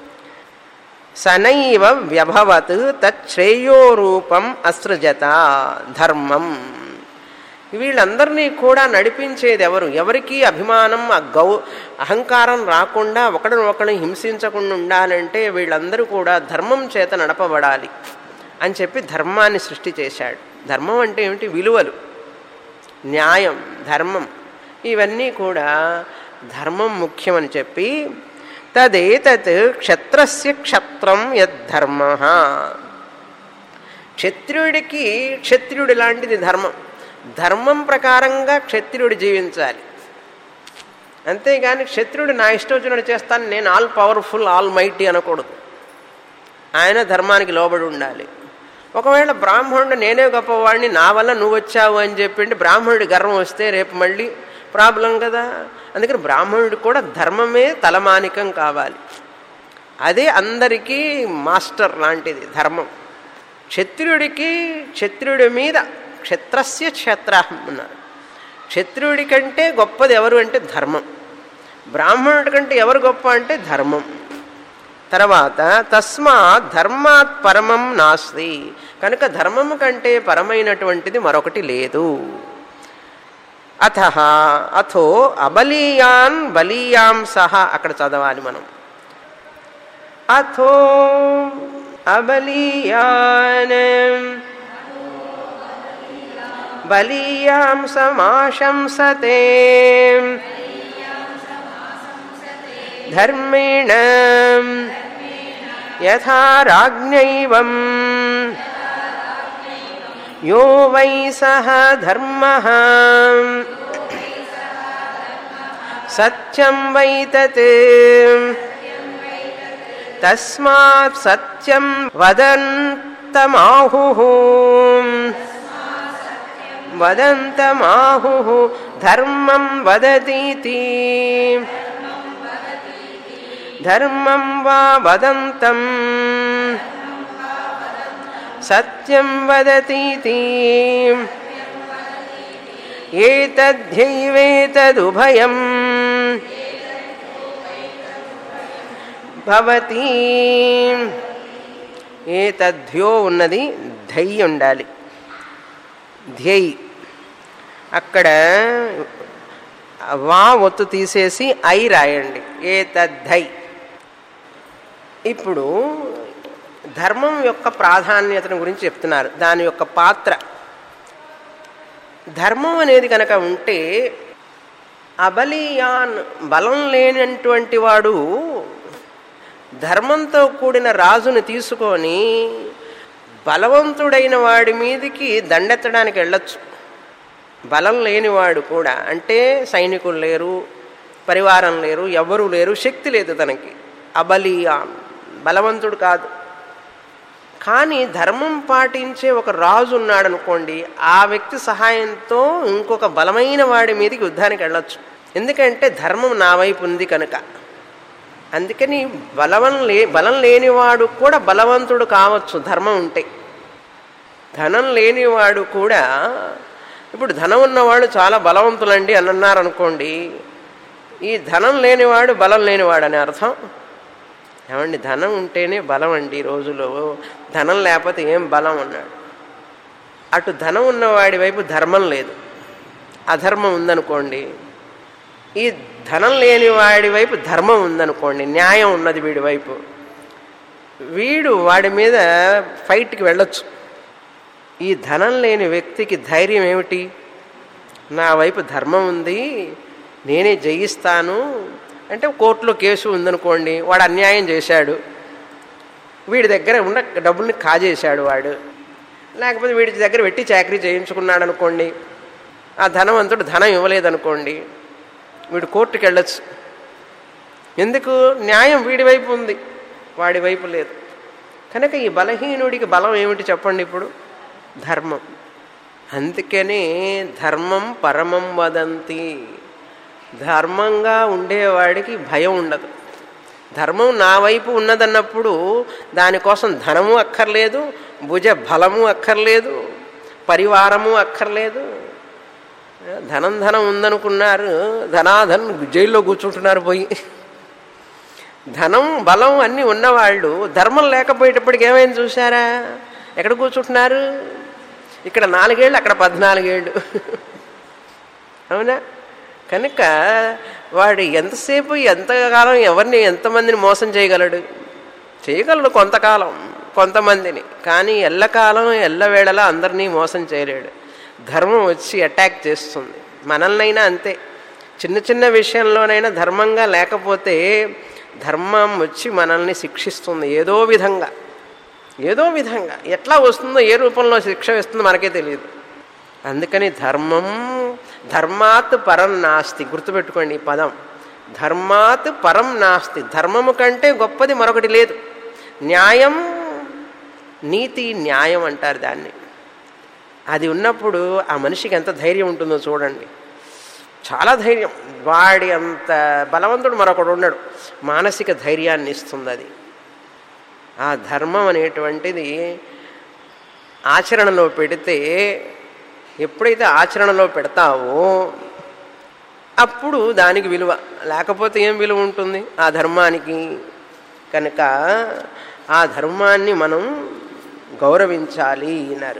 సనైవ వ్యభవత్ తచ్ఛ్రేయోరూపం అసృజత ధర్మం వీళ్ళందరినీ కూడా నడిపించేది ఎవరు ఎవరికి అభిమానం ఆ గౌ అహంకారం రాకుండా ఒకరిని ఒకరిని హింసించకుండా ఉండాలంటే వీళ్ళందరూ కూడా ధర్మం చేత నడపబడాలి అని చెప్పి ధర్మాన్ని సృష్టి చేశాడు ధర్మం అంటే ఏమిటి విలువలు న్యాయం ధర్మం ఇవన్నీ కూడా ధర్మం ముఖ్యమని చెప్పి తదేతత్ క్షత్రస్య క్షత్రం యద్ధర్మ క్షత్రియుడికి క్షత్రియుడి లాంటిది ధర్మం ధర్మం ప్రకారంగా క్షత్రియుడు జీవించాలి అంతేగాని క్షత్రియుడు నా ఇష్టం వచ్చినట్టు చేస్తాను నేను ఆల్ పవర్ఫుల్ ఆల్ మైటీ అనకూడదు ఆయన ధర్మానికి లోబడి ఉండాలి ఒకవేళ బ్రాహ్మణుడు నేనే గొప్పవాడిని నా వల్ల నువ్వు వచ్చావు అని చెప్పిండి బ్రాహ్మణుడి గర్వం వస్తే రేపు మళ్ళీ ప్రాబ్లం కదా అందుకని బ్రాహ్మణుడికి కూడా ధర్మమే తలమానికం కావాలి అదే అందరికీ మాస్టర్ లాంటిది ధర్మం క్షత్రియుడికి క్షత్రియుడి మీద క్షత్రస్య క్షత్ర అన్నారు క్షత్రియుడి కంటే గొప్పది ఎవరు అంటే ధర్మం బ్రాహ్మణుడి కంటే ఎవరు గొప్ప అంటే ధర్మం తర్వాత తస్మాత్ ధర్మాత్ పరమం నాస్తి కనుక ధర్మము కంటే పరమైనటువంటిది మరొకటి లేదు అథ అథో అబలీయాన్ బలీయాం సహ అక్కడ చదవాలి మనం అథో అబలీయాన్ బలీయాం సమాశంసతే ధర్మేణ యథా రాజ్ఞైవం యో వై సహ ధర్మ సత్యం వై తత్ తస్మాత్ సత్యం వదంతమాహు వదంతమాహు ధర్మం వదతీతి ధర్మం వా వదంతం సత్యం వదతీతి ఏతద్ధ్యైవేతదుభయం భవతి ఏతద్ధ్యో ఉన్నది ధై ఉండాలి ధ్యై అక్కడ వా ఒత్తు తీసేసి ఐ రాయండి ఏ తద్ధై ఇప్పుడు ధర్మం యొక్క ప్రాధాన్యతను గురించి చెప్తున్నారు దాని యొక్క పాత్ర ధర్మం అనేది కనుక ఉంటే అబలియాన్ బలం లేనటువంటి వాడు ధర్మంతో కూడిన రాజుని తీసుకొని బలవంతుడైన వాడి మీదికి దండెత్తడానికి వెళ్ళొచ్చు బలం లేనివాడు కూడా అంటే సైనికులు లేరు పరివారం లేరు ఎవ్వరూ లేరు శక్తి లేదు తనకి అబలియాన్ బలవంతుడు కాదు కానీ ధర్మం పాటించే ఒక రాజు ఉన్నాడు అనుకోండి ఆ వ్యక్తి సహాయంతో ఇంకొక బలమైన వాడి మీదకి యుద్ధానికి వెళ్ళొచ్చు ఎందుకంటే ధర్మం నా వైపు ఉంది కనుక అందుకని బలవం లే బలం లేనివాడు కూడా బలవంతుడు కావచ్చు ధర్మం ఉంటే ధనం లేనివాడు కూడా ఇప్పుడు ధనం ఉన్నవాడు చాలా బలవంతులండి అని అన్నారు అనుకోండి ఈ ధనం లేనివాడు బలం లేనివాడు అని అర్థం ఏమండి ధనం ఉంటేనే బలం అండి ఈ రోజులో ధనం లేకపోతే ఏం బలం అన్నాడు అటు ధనం ఉన్నవాడి వైపు ధర్మం లేదు అధర్మం ఉందనుకోండి ఈ ధనం లేని వాడి వైపు ధర్మం ఉందనుకోండి న్యాయం ఉన్నది వీడి వైపు వీడు వాడి మీద ఫైట్కి వెళ్ళొచ్చు ఈ ధనం లేని వ్యక్తికి ధైర్యం ఏమిటి నా వైపు ధర్మం ఉంది నేనే జయిస్తాను అంటే కోర్టులో కేసు ఉందనుకోండి వాడు అన్యాయం చేశాడు వీడి దగ్గర ఉన్న డబ్బుల్ని కాజేశాడు వాడు లేకపోతే వీడి దగ్గర పెట్టి చాకరీ చేయించుకున్నాడు అనుకోండి ఆ ధనవంతుడు ధనం ఇవ్వలేదనుకోండి వీడు కోర్టుకి వెళ్ళొచ్చు ఎందుకు న్యాయం వీడి వైపు ఉంది వాడి వైపు లేదు కనుక ఈ బలహీనుడికి బలం ఏమిటి చెప్పండి ఇప్పుడు ధర్మం అందుకని ధర్మం పరమం వదంతి ధర్మంగా ఉండేవాడికి భయం ఉండదు ధర్మం నా వైపు ఉన్నదన్నప్పుడు దానికోసం ధనము అక్కర్లేదు భుజ బలము అక్కర్లేదు పరివారము అక్కర్లేదు ధనం ధనం ఉందనుకున్నారు ధనాధన్ జైల్లో కూర్చుంటున్నారు పోయి ధనం బలం అన్నీ ఉన్నవాళ్ళు ధర్మం లేకపోయేటప్పటికి ఏమైంది చూసారా ఎక్కడ కూర్చుంటున్నారు ఇక్కడ నాలుగేళ్ళు అక్కడ పద్నాలుగేళ్ళు అవునా కనుక వాడు ఎంతసేపు ఎంతకాలం ఎవరిని ఎంతమందిని మోసం చేయగలడు చేయగలడు కొంతకాలం కొంతమందిని కానీ ఎల్లకాలం ఎల్లవేళలా అందరినీ మోసం చేయలేడు ధర్మం వచ్చి అటాక్ చేస్తుంది మనల్నైనా అంతే చిన్న చిన్న విషయంలోనైనా ధర్మంగా లేకపోతే ధర్మం వచ్చి మనల్ని శిక్షిస్తుంది ఏదో విధంగా ఏదో విధంగా ఎట్లా వస్తుందో ఏ రూపంలో శిక్ష వేస్తుందో మనకే తెలియదు అందుకని ధర్మం ధర్మాత్ పరం నాస్తి గుర్తుపెట్టుకోండి ఈ పదం ధర్మాత్ పరం నాస్తి ధర్మము కంటే గొప్పది మరొకటి లేదు న్యాయం నీతి న్యాయం అంటారు దాన్ని అది ఉన్నప్పుడు ఆ మనిషికి ఎంత ధైర్యం ఉంటుందో చూడండి చాలా ధైర్యం వాడి అంత బలవంతుడు మరొకడు ఉండడు మానసిక ధైర్యాన్ని ఇస్తుంది అది ఆ ధర్మం అనేటువంటిది ఆచరణలో పెడితే ఎప్పుడైతే ఆచరణలో పెడతావో అప్పుడు దానికి విలువ లేకపోతే ఏం విలువ ఉంటుంది ఆ ధర్మానికి కనుక ఆ ధర్మాన్ని మనం గౌరవించాలి అన్నారు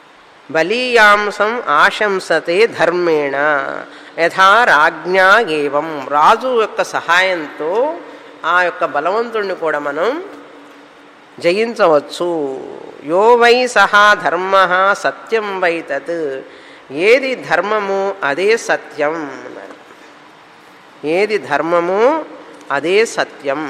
బలీయాంసం ఆశంసతే ధర్మేణ యథా రాజ్ఞా ఏవం రాజు యొక్క సహాయంతో ఆ యొక్క బలవంతుణ్ణి కూడా మనం జయించవచ్చు యో వై సహా ధర్మ సత్యం వై తత్ ఏది ధర్మము అదే సత్యం అన్నారు ఏది ధర్మము అదే సత్యం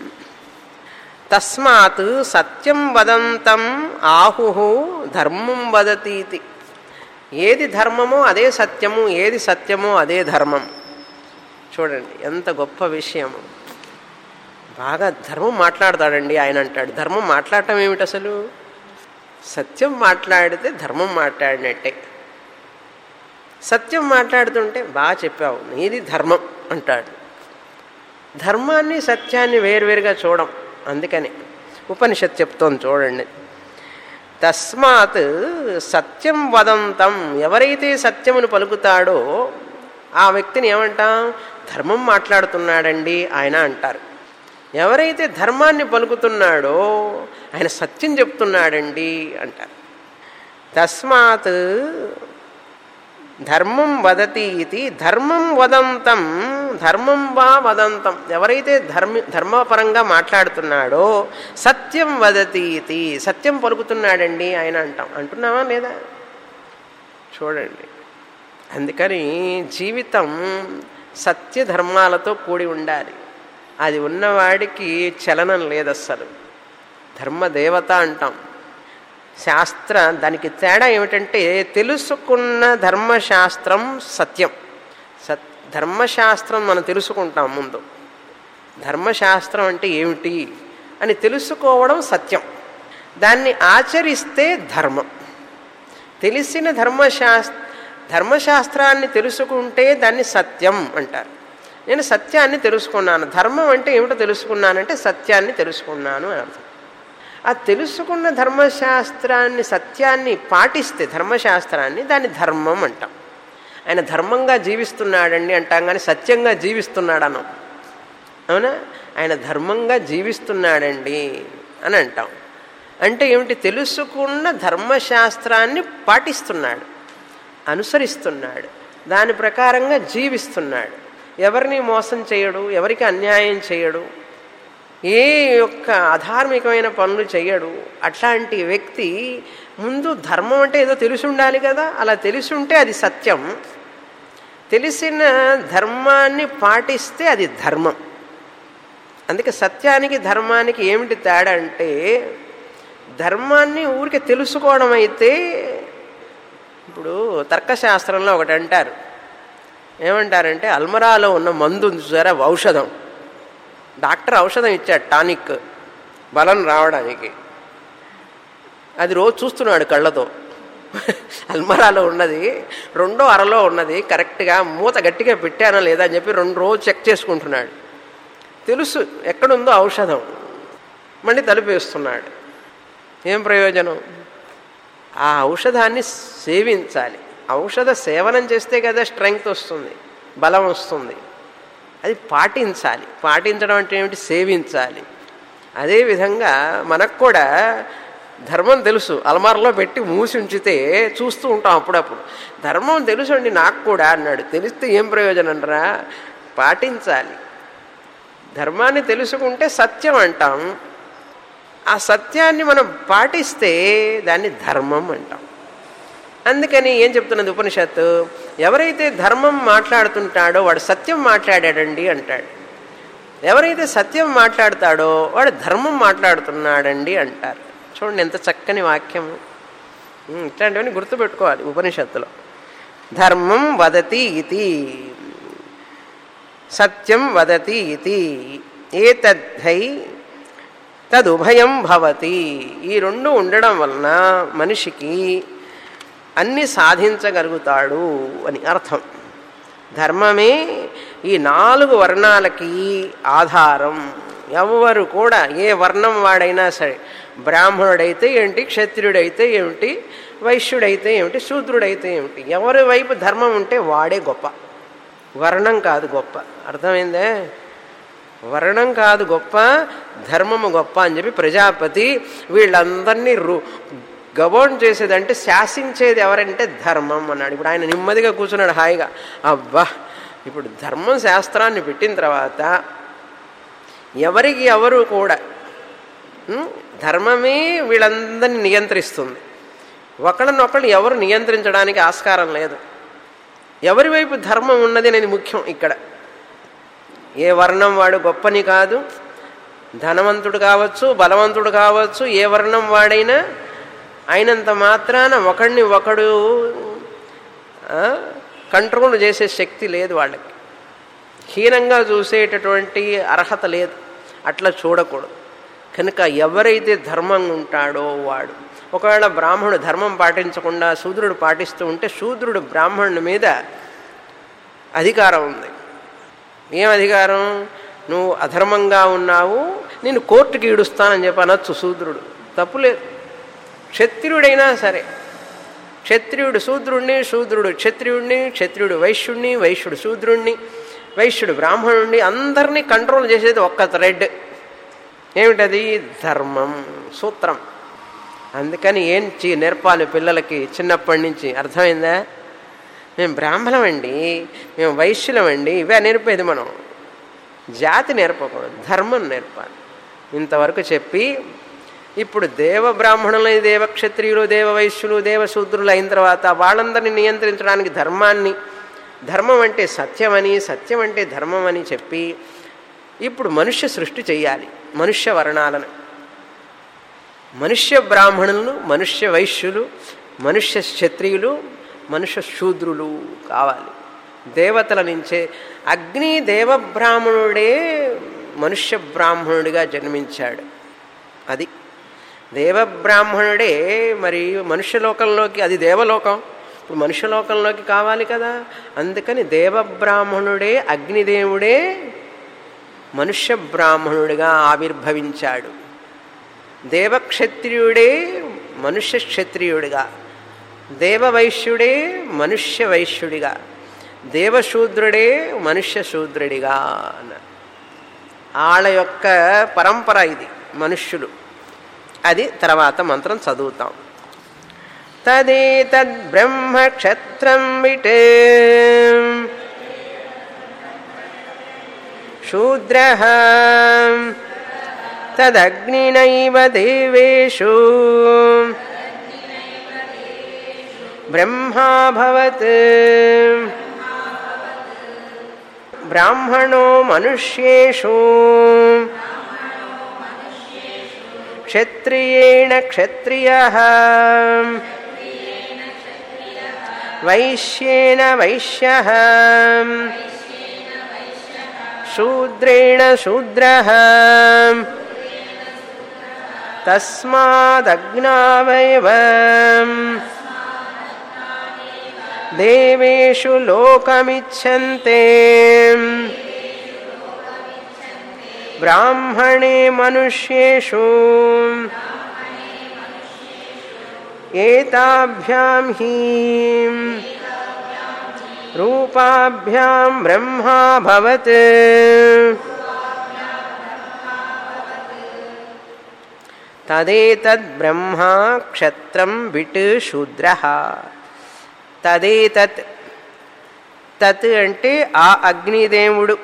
తస్మాత్ సత్యం వదంతం ఆహు ధర్మం వదతీతి ఏది ధర్మమో అదే సత్యము ఏది సత్యమో అదే ధర్మం చూడండి ఎంత గొప్ప విషయము బాగా ధర్మం మాట్లాడతాడండి ఆయన అంటాడు ధర్మం మాట్లాడటం ఏమిటి అసలు సత్యం మాట్లాడితే ధర్మం మాట్లాడినట్టే సత్యం మాట్లాడుతుంటే బాగా చెప్పావు నీది ధర్మం అంటాడు ధర్మాన్ని సత్యాన్ని వేరువేరుగా చూడం అందుకని ఉపనిషత్ చెప్తోంది చూడండి తస్మాత్ సత్యం వదంతం ఎవరైతే సత్యమును పలుకుతాడో ఆ వ్యక్తిని ఏమంటాం ధర్మం మాట్లాడుతున్నాడండి ఆయన అంటారు ఎవరైతే ధర్మాన్ని పలుకుతున్నాడో ఆయన సత్యం చెప్తున్నాడండి అంటారు తస్మాత్ ధర్మం వదతి ఇది ధర్మం వదంతం ధర్మం వా వదంతం ఎవరైతే ధర్మ ధర్మపరంగా మాట్లాడుతున్నాడో సత్యం వదతి ఇది సత్యం పలుకుతున్నాడండి ఆయన అంటాం అంటున్నావా లేదా చూడండి అందుకని జీవితం సత్య ధర్మాలతో కూడి ఉండాలి అది ఉన్నవాడికి చలనం లేదు అస్సలు ధర్మదేవత అంటాం శాస్త్ర దానికి తేడా ఏమిటంటే తెలుసుకున్న ధర్మశాస్త్రం సత్యం సత్ ధర్మశాస్త్రం మనం తెలుసుకుంటాం ముందు ధర్మశాస్త్రం అంటే ఏమిటి అని తెలుసుకోవడం సత్యం దాన్ని ఆచరిస్తే ధర్మం తెలిసిన ధర్మశాస్ ధర్మశాస్త్రాన్ని తెలుసుకుంటే దాన్ని సత్యం అంటారు నేను సత్యాన్ని తెలుసుకున్నాను ధర్మం అంటే ఏమిటో తెలుసుకున్నానంటే సత్యాన్ని తెలుసుకున్నాను అని అర్థం ఆ తెలుసుకున్న ధర్మశాస్త్రాన్ని సత్యాన్ని పాటిస్తే ధర్మశాస్త్రాన్ని దాన్ని ధర్మం అంటాం ఆయన ధర్మంగా జీవిస్తున్నాడండి అంటాం కానీ సత్యంగా జీవిస్తున్నాడు అనం అవునా ఆయన ధర్మంగా జీవిస్తున్నాడండి అని అంటాం అంటే ఏమిటి తెలుసుకున్న ధర్మశాస్త్రాన్ని పాటిస్తున్నాడు అనుసరిస్తున్నాడు దాని ప్రకారంగా జీవిస్తున్నాడు ఎవరిని మోసం చేయడు ఎవరికి అన్యాయం చేయడు ఏ యొక్క అధార్మికమైన పనులు చేయడు అట్లాంటి వ్యక్తి ముందు ధర్మం అంటే ఏదో తెలిసి ఉండాలి కదా అలా తెలిసి ఉంటే అది సత్యం తెలిసిన ధర్మాన్ని పాటిస్తే అది ధర్మం అందుకే సత్యానికి ధర్మానికి ఏమిటి తేడా అంటే ధర్మాన్ని ఊరికే తెలుసుకోవడం అయితే ఇప్పుడు తర్కశాస్త్రంలో ఒకటి అంటారు ఏమంటారంటే అల్మరాలో ఉన్న మందు ఉంది చూసారా ఔషధం డాక్టర్ ఔషధం ఇచ్చాడు టానిక్ బలం రావడానికి అది రోజు చూస్తున్నాడు కళ్ళతో అల్మరాలో ఉన్నది రెండో అరలో ఉన్నది కరెక్ట్గా మూత గట్టిగా పెట్టానా లేదా అని చెప్పి రెండు రోజు చెక్ చేసుకుంటున్నాడు తెలుసు ఎక్కడుందో ఔషధం మళ్ళీ తలుపేస్తున్నాడు ఏం ప్రయోజనం ఆ ఔషధాన్ని సేవించాలి ఔషధ సేవనం చేస్తే కదా స్ట్రెంగ్త్ వస్తుంది బలం వస్తుంది అది పాటించాలి పాటించడం అంటే ఏమిటి సేవించాలి అదేవిధంగా మనకు కూడా ధర్మం తెలుసు అలమారలో పెట్టి మూసి ఉంచితే చూస్తూ ఉంటాం అప్పుడప్పుడు ధర్మం తెలుసు అండి నాకు కూడా అన్నాడు తెలిస్తే ఏం ప్రయోజనం రా పాటించాలి ధర్మాన్ని తెలుసుకుంటే సత్యం అంటాం ఆ సత్యాన్ని మనం పాటిస్తే దాన్ని ధర్మం అంటాం అందుకని ఏం చెప్తున్నది ఉపనిషత్తు ఎవరైతే ధర్మం మాట్లాడుతుంటాడో వాడు సత్యం మాట్లాడాడండి అంటాడు ఎవరైతే సత్యం మాట్లాడతాడో వాడు ధర్మం మాట్లాడుతున్నాడండి అంటారు చూడండి ఎంత చక్కని వాక్యం ఉమ్, ఇట్లాంటివన్నీ గుర్తుపెట్టుకోవాలి ఉపనిషత్తులో ధర్మం వదతి ఇది సత్యం వదతి ఇది ఏతద్ధై తదుభయం భవతి ఈ రెండు ఉండడం వలన మనిషికి అన్ని సాధించగలుగుతాడు అని అర్థం ధర్మమే ఈ నాలుగు వర్ణాలకి ఆధారం ఎవరు కూడా ఏ వర్ణం వాడైనా సరే బ్రాహ్మణుడైతే ఏంటి క్షత్రియుడైతే ఏమిటి వైశ్యుడైతే ఏమిటి శూద్రుడైతే ఏమిటి ఎవరి వైపు ధర్మం ఉంటే వాడే గొప్ప వర్ణం కాదు గొప్ప అర్థమైందే వర్ణం కాదు గొప్ప ధర్మము గొప్ప అని చెప్పి ప్రజాపతి వీళ్ళందరినీ రు గబోన్ చేసేదంటే శాసించేది ఎవరంటే ధర్మం అన్నాడు ఇప్పుడు ఆయన నెమ్మదిగా కూర్చున్నాడు హాయిగా అబ్బా ఇప్పుడు ధర్మం శాస్త్రాన్ని పెట్టిన తర్వాత ఎవరికి ఎవరు కూడా ఉం, ధర్మమే వీళ్ళందరినీ నియంత్రిస్తుంది ఒకళ్ళనొకళ్ళు ఎవరు నియంత్రించడానికి ఆస్కారం లేదు ఎవరి వైపు ధర్మం ఉన్నది అనేది ముఖ్యం ఇక్కడ ఏ వర్ణం వాడు గొప్పని కాదు ధనవంతుడు కావచ్చు బలవంతుడు కావచ్చు ఏ వర్ణం వాడైనా అయినంత మాత్రాన ఒకడిని ఒకడు ఆ, కంట్రోల్ చేసే శక్తి లేదు వాళ్ళకి హీనంగా చూసేటటువంటి అర్హత లేదు అట్లా చూడకూడదు కనుక ఎవరైతే ధర్మం ఉంటాడో వాడు ఒకవేళ బ్రాహ్మణుడు ధర్మం పాటించకుండా శూద్రుడు పాటిస్తూ ఉంటే శూద్రుడు బ్రాహ్మణుని మీద అధికారం ఉంది ఏం అధికారం నువ్వు అధర్మంగా ఉన్నావు నేను కోర్టుకి ఈడుస్తానని చెప్పి అనొచ్చు శూద్రుడు తప్పులేదు క్షత్రియుడైనా సరే క్షత్రియుడు శూద్రుణ్ణి శూద్రుడు క్షత్రియుడిని క్షత్రియుడు వైశ్యుడిని వైశ్యుడు శూద్రుణ్ణి వైశ్యుడు బ్రాహ్మణుడిని అందరినీ కంట్రోల్ చేసేది ఒక్క థ్రెడ్ ఏమిటది ధర్మం సూత్రం అందుకని ఏం చే- నేర్పాలి పిల్లలకి చిన్నప్పటి నుంచి అర్థమైందా మేము బ్రాహ్మణమండి మేము వైశ్యులమండి ఇవే నేర్పేది మనం జాతి నేర్పకూడదు ధర్మం నేర్పాలి ఇంతవరకు చెప్పి ఇప్పుడు దేవ బ్రాహ్మణులు దేవ క్షత్రియులు దేవ వైశ్యులు దేవ శూద్రులు అయిన తర్వాత వాళ్ళందరినీ నియంత్రించడానికి ధర్మాన్ని ధర్మం అంటే సత్యమని సత్యం అంటే ధర్మం అని చెప్పి ఇప్పుడు మనుష్య సృష్టి చేయాలి మనుష్య వర్ణాలను మనుష్య బ్రాహ్మణులు మనుష్య వైశ్యులు మనుష్య క్షత్రియులు మనుష్య శూద్రులు కావాలి దేవతల నుంచే అగ్ని దేవబ్రాహ్మణుడే మనుష్య బ్రాహ్మణుడిగా జన్మించాడు అది దేవబ్రాహ్మణుడే మరి మనుష్యలోకంలోకి అది దేవలోకం ఇప్పుడు మనుష్యలోకంలోకి కావాలి కదా అందుకని దేవబ్రాహ్మణుడే అగ్నిదేవుడే మనుష్య బ్రాహ్మణుడిగా ఆవిర్భవించాడు దేవక్షత్రియుడే మనుష్య క్షత్రియుడిగా దేవవైశ్యుడే మనుష్య వైశ్యుడిగా దేవశూద్రుడే మనుష్య శూద్రుడిగా అన్నారు వాళ్ళ యొక్క పరంపర ఇది మనుష్యులు అది తర్వాత మంత్రం చదువుతాం తదేతద్ బ్రహ్మ క్షత్రం విటే శూద్ర తదగ్నినైవ దేవేషు బ్రహ్మాభవత్ బ్రాహ్మణో మనుష్యేషు క్షత్రియేణ క్షత్రియ వైశ్యేన వైశ్య శూద్రేణ శూద్ర తస్మాదగ్నావయవ దేవేషు లోకమిచ్చంతే బ్రాహ్మణే మనుష్యేషు ఏతాభ్యాం హీ రూపాభ్యాం బ్రహ్మాభవత్ తదేతద్బ్రహ్మ క్షత్రం విట్ శూద్ర తదేతత్ తత్ అంటే ఆ అగ్నిదేవుడు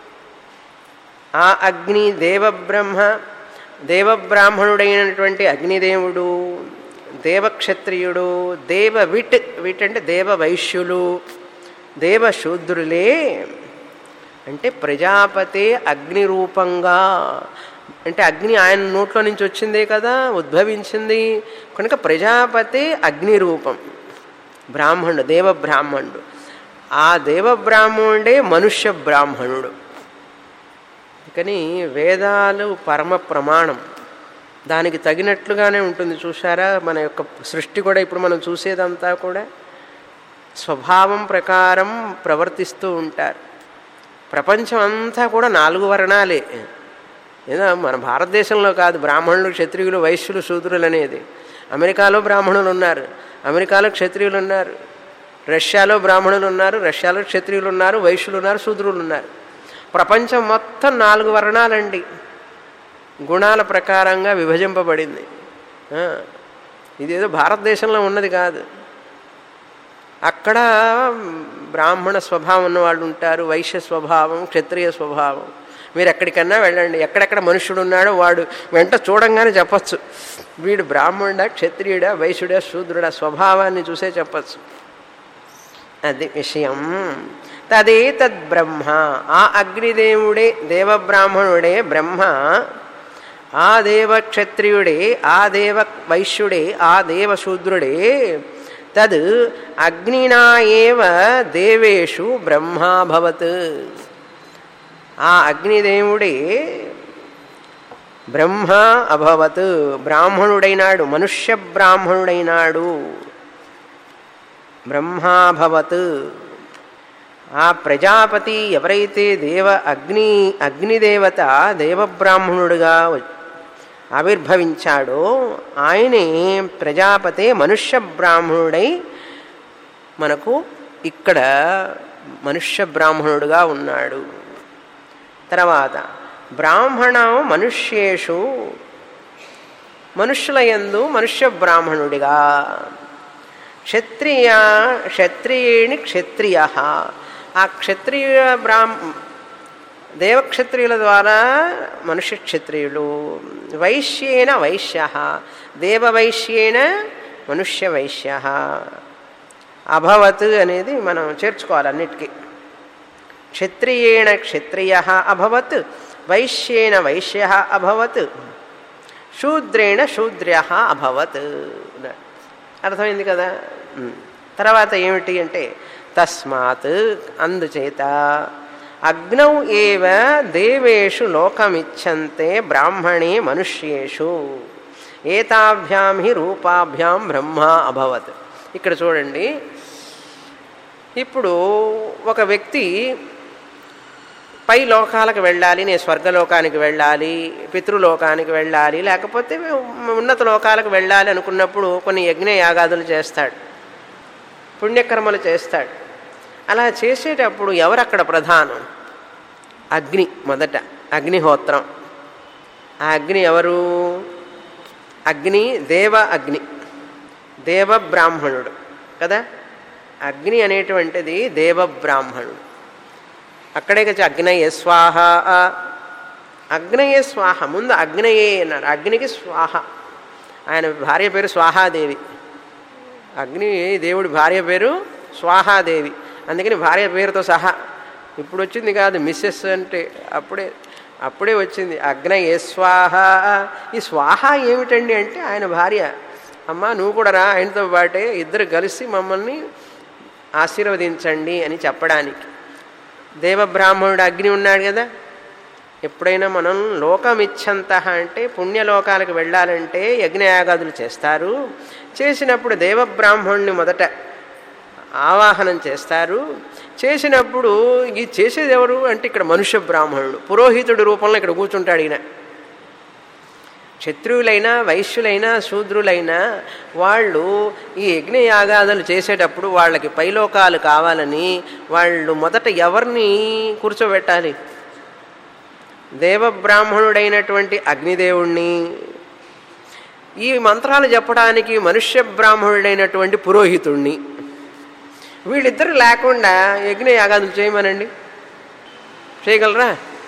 ఆ అగ్ని దేవబ్రహ్మ దేవబ్రాహ్మణుడైనటువంటి అగ్నిదేవుడు దేవక్షత్రియుడు దేవ విట్ విట్ అంటే దేవ వైశ్యులు దేవశూద్రులే అంటే ప్రజాపతే అగ్ని రూపంగా అంటే అగ్ని ఆయన నోట్లో నుంచి వచ్చిందే కదా ఉద్భవించింది కనుక ప్రజాపతే అగ్ని రూపం బ్రాహ్మణుడు దేవ బ్రాహ్మణుడు ఆ దేవ బ్రాహ్మణుడే మనుష్య బ్రాహ్మణుడు కానీ వేదాలు పరమ ప్రమాణం దానికి తగినట్లుగానే ఉంటుంది చూసారా మన యొక్క సృష్టి కూడా ఇప్పుడు మనం చూసేదంతా కూడా స్వభావం ప్రకారం ప్రవర్తిస్తూ ఉంటారు ప్రపంచం అంతా కూడా నాలుగు వర్ణాలే ఏదో మన భారతదేశంలో కాదు బ్రాహ్మణులు క్షత్రియులు వైశ్యులు శూద్రులు అనేది అమెరికాలో బ్రాహ్మణులు ఉన్నారు అమెరికాలో క్షత్రియులు ఉన్నారు రష్యాలో బ్రాహ్మణులు ఉన్నారు రష్యాలో క్షత్రియులు ఉన్నారు వైశ్యులు ఉన్నారు శూద్రులు ఉన్నారు ప్రపంచం మొత్తం నాలుగు వర్ణాలండి గుణాల ప్రకారంగా విభజింపబడింది ఆ, ఇదేదో భారతదేశంలో ఉన్నది కాదు అక్కడ బ్రాహ్మణ స్వభావం ఉన్న వాళ్ళు ఉంటారు వైశ్య స్వభావం క్షత్రియ స్వభావం మీరు ఎక్కడికన్నా వెళ్ళండి ఎక్కడెక్కడ మనుషుడు ఉన్నాడో వాడు వెంట చూడంగానే చెప్పచ్చు వీడు బ్రాహ్మణుడా క్షత్రియుడా వైశ్యుడా శూద్రుడా స్వభావాన్ని చూసే చెప్పచ్చు అది విషయం తదే తద్బ్రహ్మ ఆ అగ్నిదేవుడే దేవబ్రాహ్మణుడే బ్రహ్మ ఆ దేవ క్షత్రియుడే ఆ దేవ వైశ్యుడే ఆ దేవశూద్రుడే తద్ అగ్నినా ఏవ దేవేషు బ్రహ్మాభవత్ ఆ అగ్నిదేవుడే బ్రహ్మ అభవత్ బ్రాహ్మణుడైనాడు మనుష్య బ్రాహ్మణుడైనాడు బ్రహ్మాభవత్ ఆ ప్రజాపతి ఎవరైతే దేవ అగ్ని అగ్నిదేవత దేవబ్రాహ్మణుడుగా వ- ఆవిర్భవించాడో ఆయనే ప్రజాపతే మనుష్య బ్రాహ్మణుడై మనకు ఇక్కడ మనుష్య బ్రాహ్మణుడుగా ఉన్నాడు తర్వాత బ్రాహ్మణ మనుష్యేషు మనుష్యుల యందు మనుష్య బ్రాహ్మణుడిగా క్షత్రియ క్షత్రియేణి క్షత్రియ ఆ క్షత్రియ బ్రాహ్మ దేవక్షత్రియుల ద్వారా మనుష్య క్షత్రియులు వైశ్యేన వైశ్య దేవవైశ్యేన మనుష్య వైశ్య అభవత్ అనేది మనం చేర్చుకోవాలి అన్నిటికీ క్షత్రియేణ క్షత్రియ అభవత్ వైశ్యేన వైశ్య అభవత్ శూద్రేణ శూద్ర్య అభవత్ అర్థమైంది కదా ఉమ్. తర్వాత ఏమిటి అంటే తస్మాత్ అందుచేత అగ్నౌ ఏవ దేవేషు లోకమిచ్చంతే బ్రాహ్మణే మనుష్యేషు ఏతాభ్యాం హి రూపాభ్యాం బ్రహ్మ అభవత్ ఇక్కడ చూడండి ఇప్పుడు ఒక వ్యక్తి పై లోకాలకు వెళ్ళాలి నేను స్వర్గలోకానికి వెళ్ళాలి పితృలోకానికి వెళ్ళాలి లేకపోతే ఉన్నత లోకాలకు వెళ్ళాలి అనుకున్నప్పుడు కొన్ని యజ్ఞ యాగాదులు చేస్తాడు పుణ్యకర్మలు చేస్తాడు అలా చేసేటప్పుడు ఎవరు అక్కడ ప్రధానం అగ్ని మొదట అగ్నిహోత్రం ఆ అగ్ని ఎవరు అగ్ని దేవ అగ్ని దేవ బ్రాహ్మణుడు కదా అగ్ని అనేటువంటిది దేవ బ్రాహ్మణుడు అక్కడే కదా అగ్నయ స్వాహ అగ్నయ స్వాహ ముందు అగ్నయే అన్నారు అగ్నికి స్వాహ ఆయన భార్య పేరు స్వాహాదేవి అగ్ని దేవుడి భార్య పేరు స్వాహాదేవి అందుకని భార్య పేరుతో సహా ఇప్పుడు వచ్చింది కాదు మిస్సెస్ అంటే అప్పుడే అప్పుడే వచ్చింది అగ్నయ స్వాహ ఈ స్వాహ ఏమిటండి అంటే ఆయన భార్య అమ్మ నువ్వు కూడా రా ఆయనతో పాటే ఇద్దరు కలిసి మమ్మల్ని ఆశీర్వదించండి అని చెప్పడానికి దేవబ్రాహ్మణుడు అగ్ని ఉన్నాడు కదా ఎప్పుడైనా మనం లోకమిచ్చంత అంటే పుణ్యలోకాలకు వెళ్ళాలంటే యజ్ఞయాగాదులు చేస్తారు చేసినప్పుడు దేవబ్రాహ్మణుని మొదట ఆవాహనం చేస్తారు చేసినప్పుడు ఈ చేసేది ఎవరు అంటే ఇక్కడ మనుష్య బ్రాహ్మణుడు పురోహితుడి రూపంలో ఇక్కడ కూర్చుంటాడు ఈయన క్షత్రియులైనా వైశ్యులైనా శూద్రులైనా వాళ్ళు ఈ యజ్ఞయాగాదులు చేసేటప్పుడు వాళ్ళకి పైలోకాలు కావాలని వాళ్ళు మొదట ఎవరిని కూర్చోబెట్టాలి దేవబ్రాహ్మణుడైనటువంటి అగ్నిదేవుణ్ణి ఈ మంత్రాలు చెప్పడానికి మనుష్య బ్రాహ్మణుడైనటువంటి పురోహితుణ్ణి వీళ్ళిద్దరు లేకుండా యజ్ఞయాగాదులు చేయమనండి చేయగలరా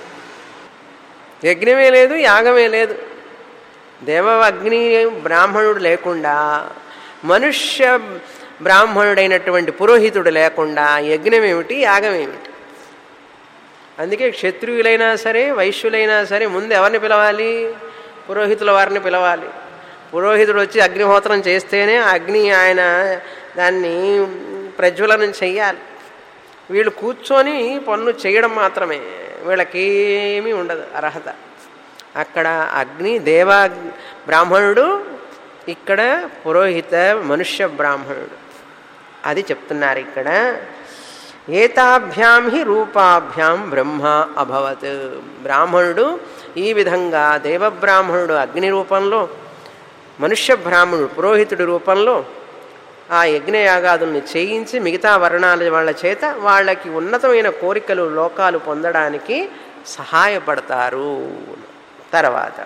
యజ్ఞమే లేదు యాగమే లేదు దేవ అగ్ని బ్రాహ్మణుడు లేకుండా మనుష్య బ్రాహ్మణుడైనటువంటి పురోహితుడు లేకుండా యజ్ఞం ఏమిటి యాగం ఏమిటి అందుకే క్షత్రియులైనా సరే వైశ్యులైనా సరే ముందు ఎవరిని పిలవాలి పురోహితుల వారిని పిలవాలి పురోహితుడు వచ్చి అగ్నిహోత్రం చేస్తేనే అగ్ని ఆయన దాన్ని ప్రజ్వలనం చెయ్యాలి వీళ్ళు కూర్చొని పన్ను చేయడం మాత్రమే వీళ్ళకేమీ ఉండదు అర్హత అక్కడ అగ్ని దేవ బ్రాహ్మణుడు ఇక్కడ పురోహిత మనుష్య బ్రాహ్మణుడు అది చెప్తున్నారు ఇక్కడ ఏతాభ్యాం హి రూపాభ్యాం బ్రహ్మ అభవత్ బ్రాహ్మణుడు ఈ విధంగా దేవబ్రాహ్మణుడు అగ్ని రూపంలో మనుష్య బ్రాహ్మణుడు పురోహితుడి రూపంలో ఆ యజ్ఞయాగాదుల్ని చేయించి మిగతా వర్ణాల వాళ్ళ చేత వాళ్ళకి ఉన్నతమైన కోరికలు లోకాలు పొందడానికి సహాయపడతారు తర్వాత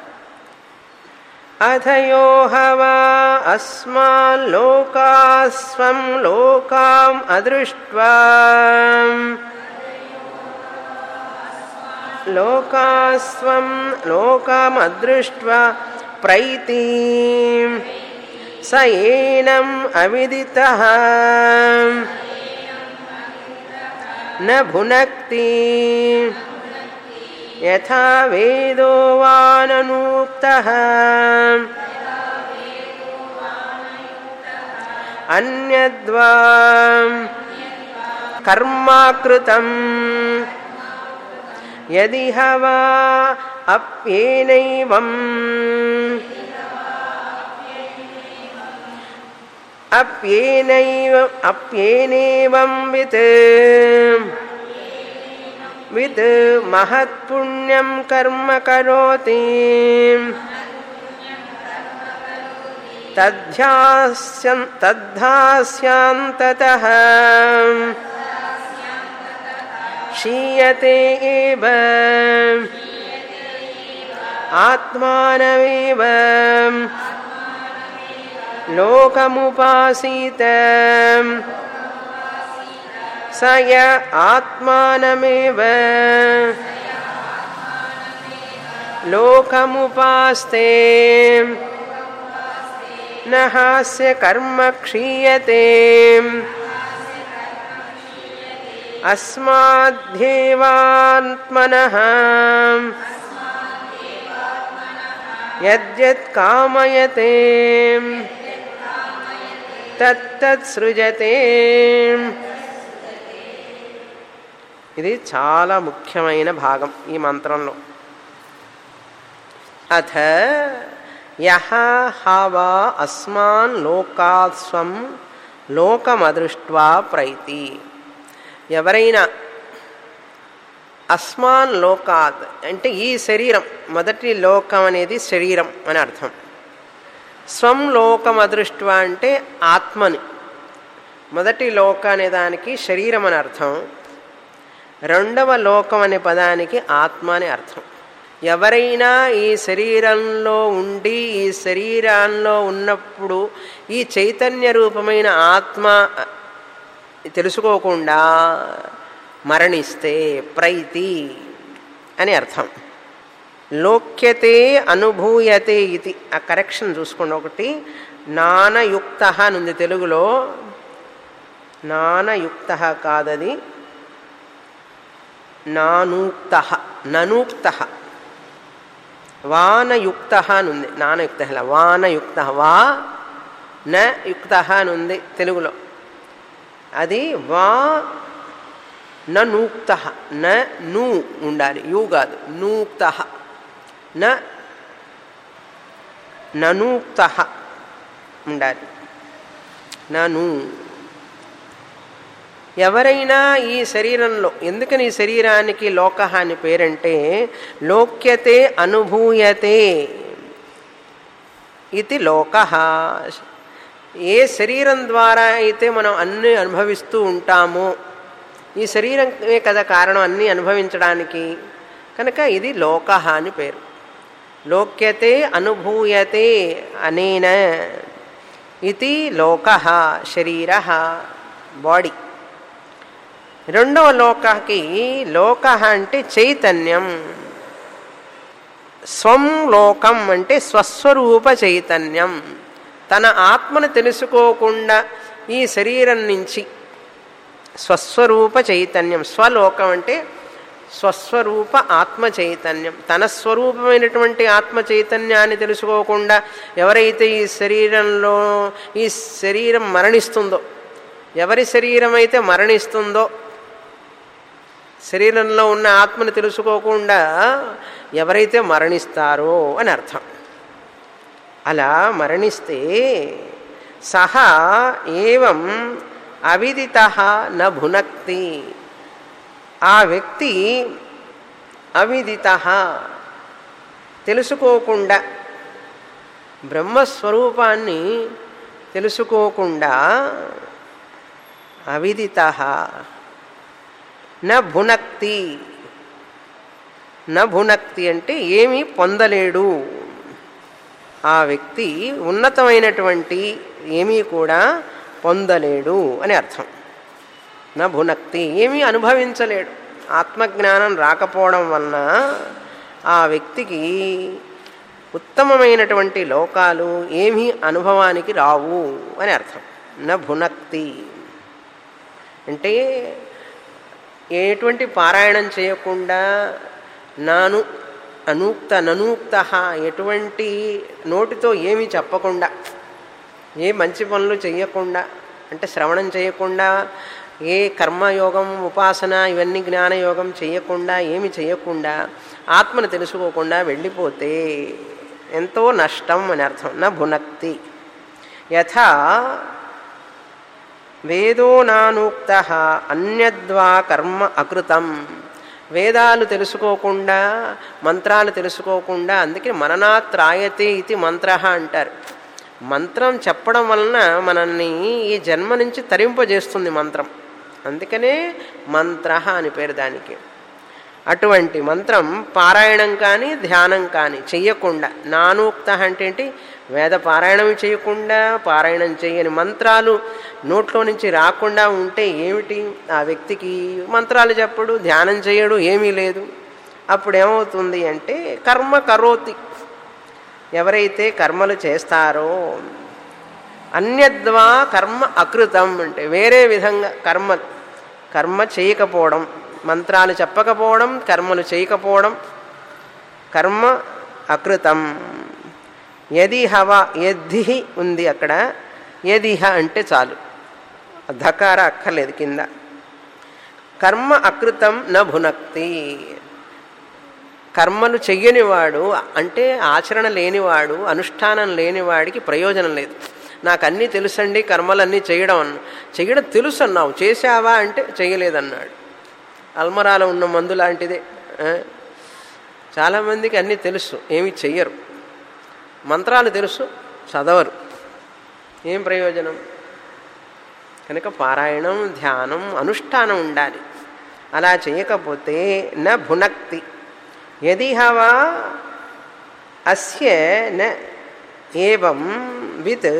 అథయో హవా అస్మాల్లోకాస్వం లోకాం అదృష్ట్వా లోకాస్వం లోకామదృష్ట్వా ప్రైతి స ఏనం అవిదిత న భునక్తి యథా వేదో వాననూక్త అన్యద్వా కర్మాకృతం యదిహ వా అప్యేనైవం అప్యేనైవ అప్యేనేవం విత్ విత్ మహత్పుణ్యం కర్మ కరోతి తద్ధ్యాస్యం తద్ధాస్యాంతతః క్షీయతే ఏవ ఆత్మానమేవ లోకముపాసీత స య ఆత్మానమేవ లోకముపాస్తే నహాస్య కర్మ క్షీయతే అస్మాద్దేవాత్మనః యద్యత్ కామయతే తత్తత్ సృజతే ఇది చాలా ముఖ్యమైన భాగం ఈ మంత్రంలో అథ యహ హవా అస్మాన్ లోకాస్వం లోకమదృష్ట్వా ప్రైతి ఎవరైనా అస్మాన్ లోకాత్ అంటే ఈ శరీరం మొదటి లోకం అనేది శరీరం అని అర్థం స్వం లోకం అదృష్ట్వ అంటే ఆత్మని మొదటి లోక అనే దానికి శరీరం అని అర్థం రెండవ లోకం అనే పదానికి ఆత్మ అని అర్థం ఎవరైనా ఈ శరీరంలో ఉండి ఈ శరీరంలో ఉన్నప్పుడు ఈ చైతన్య రూపమైన ఆత్మ తెలుసుకోకుండా మరణిస్తే ప్రైతి అని అర్థం లోక్యతే అనుభూయతే ఇది ఆ కరెక్షన్ చూసుకోండి ఒకటి నానయుక్త నుంది తెలుగులో నానయుక్త కాదది నానూక్త ననూక్త వానయుక్త నుంది నానయుక్త వానయుక్త వా న యుక్త నుంది తెలుగులో అది వా నూక్త న నూ ఉండాలి యూ కాదు నూక్త న ననూక్త ఉండాలి నను ఎవరైనా ఈ శరీరంలో ఎందుకని ఈ శరీరానికి లోక అని పేరంటే లోక్యతే అనుభూయతే ఇది లోక ఏ శరీరం ద్వారా అయితే మనం అన్ని అనుభవిస్తూ ఉంటామో ఈ శరీరమే కదా కారణం అన్నీ అనుభవించడానికి కనుక ఇది లోక అని పేరు లోక్యతే అనుభూయతే అనేన ఇది లోక శరీర బాడీ రెండవ లోకకి లోక అంటే చైతన్యం స్వం లోకం అంటే స్వస్వరూప చైతన్యం తన ఆత్మను తెలుసుకోకుండా ఈ శరీరం నుంచి స్వస్వరూప చైతన్యం స్వలోకం అంటే స్వస్వరూప ఆత్మ చైతన్యం తన స్వరూపమైనటువంటి ఆత్మ చైతన్యాన్ని తెలుసుకోకుండా ఎవరైతే ఈ శరీరంలో ఈ శరీరం మరణిస్తుందో ఎవరి శరీరం అయితే మరణిస్తుందో శరీరంలో ఉన్న ఆత్మను తెలుసుకోకుండా ఎవరైతే మరణిస్తారో అని అర్థం అలా మరణిస్తే సహా ఏవం అవిదిత న భునక్తి ఆ వ్యక్తి అవిదిత తెలుసుకోకుండా బ్రహ్మస్వరూపాన్ని తెలుసుకోకుండా అవిదిత న భునక్తి న భునక్తి అంటే ఏమీ పొందలేడు ఆ వ్యక్తి ఉన్నతమైనటువంటి ఏమీ కూడా పొందలేడు అని అర్థం నా భునక్తి ఏమీ అనుభవించలేడు ఆత్మజ్ఞానం రాకపోవడం వలన ఆ వ్యక్తికి ఉత్తమమైనటువంటి లోకాలు ఏమీ అనుభవానికి రావు అని అర్థం నా భునక్తి అంటే ఎటువంటి పారాయణం చేయకుండా నాను అనూక్త ననూక్త ఎటువంటి నోటితో ఏమీ చెప్పకుండా ఏ మంచి పనులు చేయకుండా అంటే శ్రవణం చేయకుండా ఏ కర్మయోగం ఉపాసన ఇవన్నీ జ్ఞానయోగం చేయకుండా ఏమి చేయకుండా ఆత్మను తెలుసుకోకుండా వెళ్ళిపోతే ఎంతో నష్టం అని అర్థం నా భునక్తి యథా వేదో నానూక్త అన్యద్వా కర్మ అకృతం వేదాలు తెలుసుకోకుండా మంత్రాలు తెలుసుకోకుండా అందుకే మననాత్రాయతే ఇది మంత్ర అంటారు మంత్రం చెప్పడం వలన మనల్ని ఈ జన్మ నుంచి తరింపజేస్తుంది మంత్రం అందుకనే మంత్ర అని పేరు దానికి అటువంటి మంత్రం పారాయణం కానీ ధ్యానం కానీ చెయ్యకుండా నానూక్త అంటే ఏంటి వేద పారాయణం చేయకుండా పారాయణం చేయని మంత్రాలు నోట్లో నుంచి రాకుండా ఉంటే ఏమిటి ఆ వ్యక్తికి మంత్రాలు చెప్పడు ధ్యానం చేయడు ఏమీ లేదు అప్పుడు ఏమవుతుంది అంటే కర్మ కరోతి ఎవరైతే కర్మలు చేస్తారో అన్యద్వా కర్మ అకృతం అంటే వేరే విధంగా కర్మ కర్మ చేయకపోవడం మంత్రాలు చెప్పకపోవడం కర్మలు చేయకపోవడం కర్మ అకృతం యదిహవ యద్ధి ఉంది అక్కడ యదిహ అంటే చాలు ధకార అక్కర్లేదు కింద కర్మ అకృతం న భునక్తి కర్మలు చెయ్యనివాడు అంటే ఆచరణ లేనివాడు అనుష్ఠానం లేనివాడికి ప్రయోజనం లేదు నాకు అన్నీ తెలుసండి కర్మలన్నీ చేయడం అన్న చేయడం తెలుసు అన్నావు చేశావా అంటే చేయలేదన్నాడు అల్మరాలో ఉన్న మందు లాంటిదే చాలామందికి అన్నీ తెలుసు ఏమి చెయ్యరు మంత్రాలు తెలుసు చదవరు ఏం ప్రయోజనం కనుక పారాయణం ధ్యానం అనుష్ఠానం ఉండాలి అలా చేయకపోతే న భునక్తి యది హవా అస్య న ఏవం విత్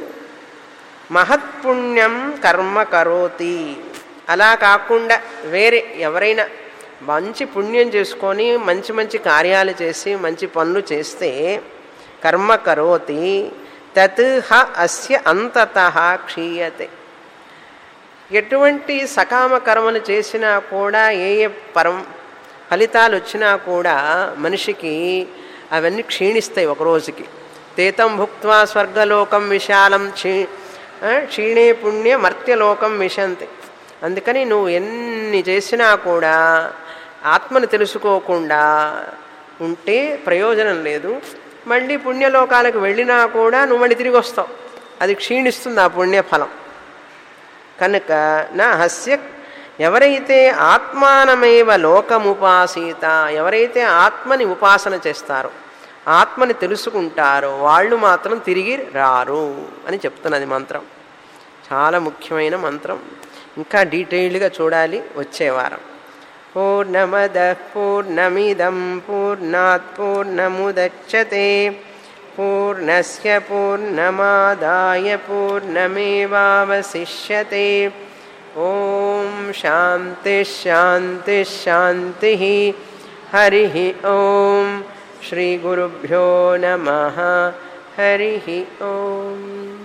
మహత్పుణ్యం కర్మ కరోతి అలా కాకుండా వేరే ఎవరైనా మంచి పుణ్యం చేసుకొని మంచి మంచి కార్యాలు చేసి మంచి పనులు చేస్తే కర్మ కరోతి తత్ హ అస్య అంతత క్షీయతే ఎటువంటి సకామ కర్మలు చేసినా కూడా ఏ ఏ పరం ఫలితాలు వచ్చినా కూడా మనిషికి అవన్నీ క్షీణిస్తాయి ఒక రోజుకి తేతం భుక్వా స్వర్గలోకం విశాలం క్షీ క్షీణే పుణ్య మర్త్యలోకం విశంతి అందుకని నువ్వు ఎన్ని చేసినా కూడా ఆత్మను తెలుసుకోకుండా ఉంటే ప్రయోజనం లేదు మళ్ళీ పుణ్యలోకాలకు వెళ్ళినా కూడా నువ్వు మళ్ళీ తిరిగి వస్తావు అది క్షీణిస్తుంది ఆ పుణ్యఫలం కనుక నా హస్య ఎవరైతే ఆత్మానమేవ లోకముపాసీత ఎవరైతే ఆత్మని ఉపాసన చేస్తారో ఆత్మని తెలుసుకుంటారో వాళ్ళు మాత్రం తిరిగి రారు అని చెప్తున్నది మంత్రం చాలా ముఖ్యమైన మంత్రం ఇంకా డీటెయిల్డ్గా చూడాలి వచ్చే వారం పూర్ణమద పూర్ణమిదం పూర్ణాత్ పూర్ణముదచ్చతే పూర్ణస్య పూర్ణమాదాయ పూర్ణమేవావశిష్యతే ఓం శాంతి శాంతి శాంతి హరి ఓం శ్రీ గురుభ్యో నమ హరి ఓం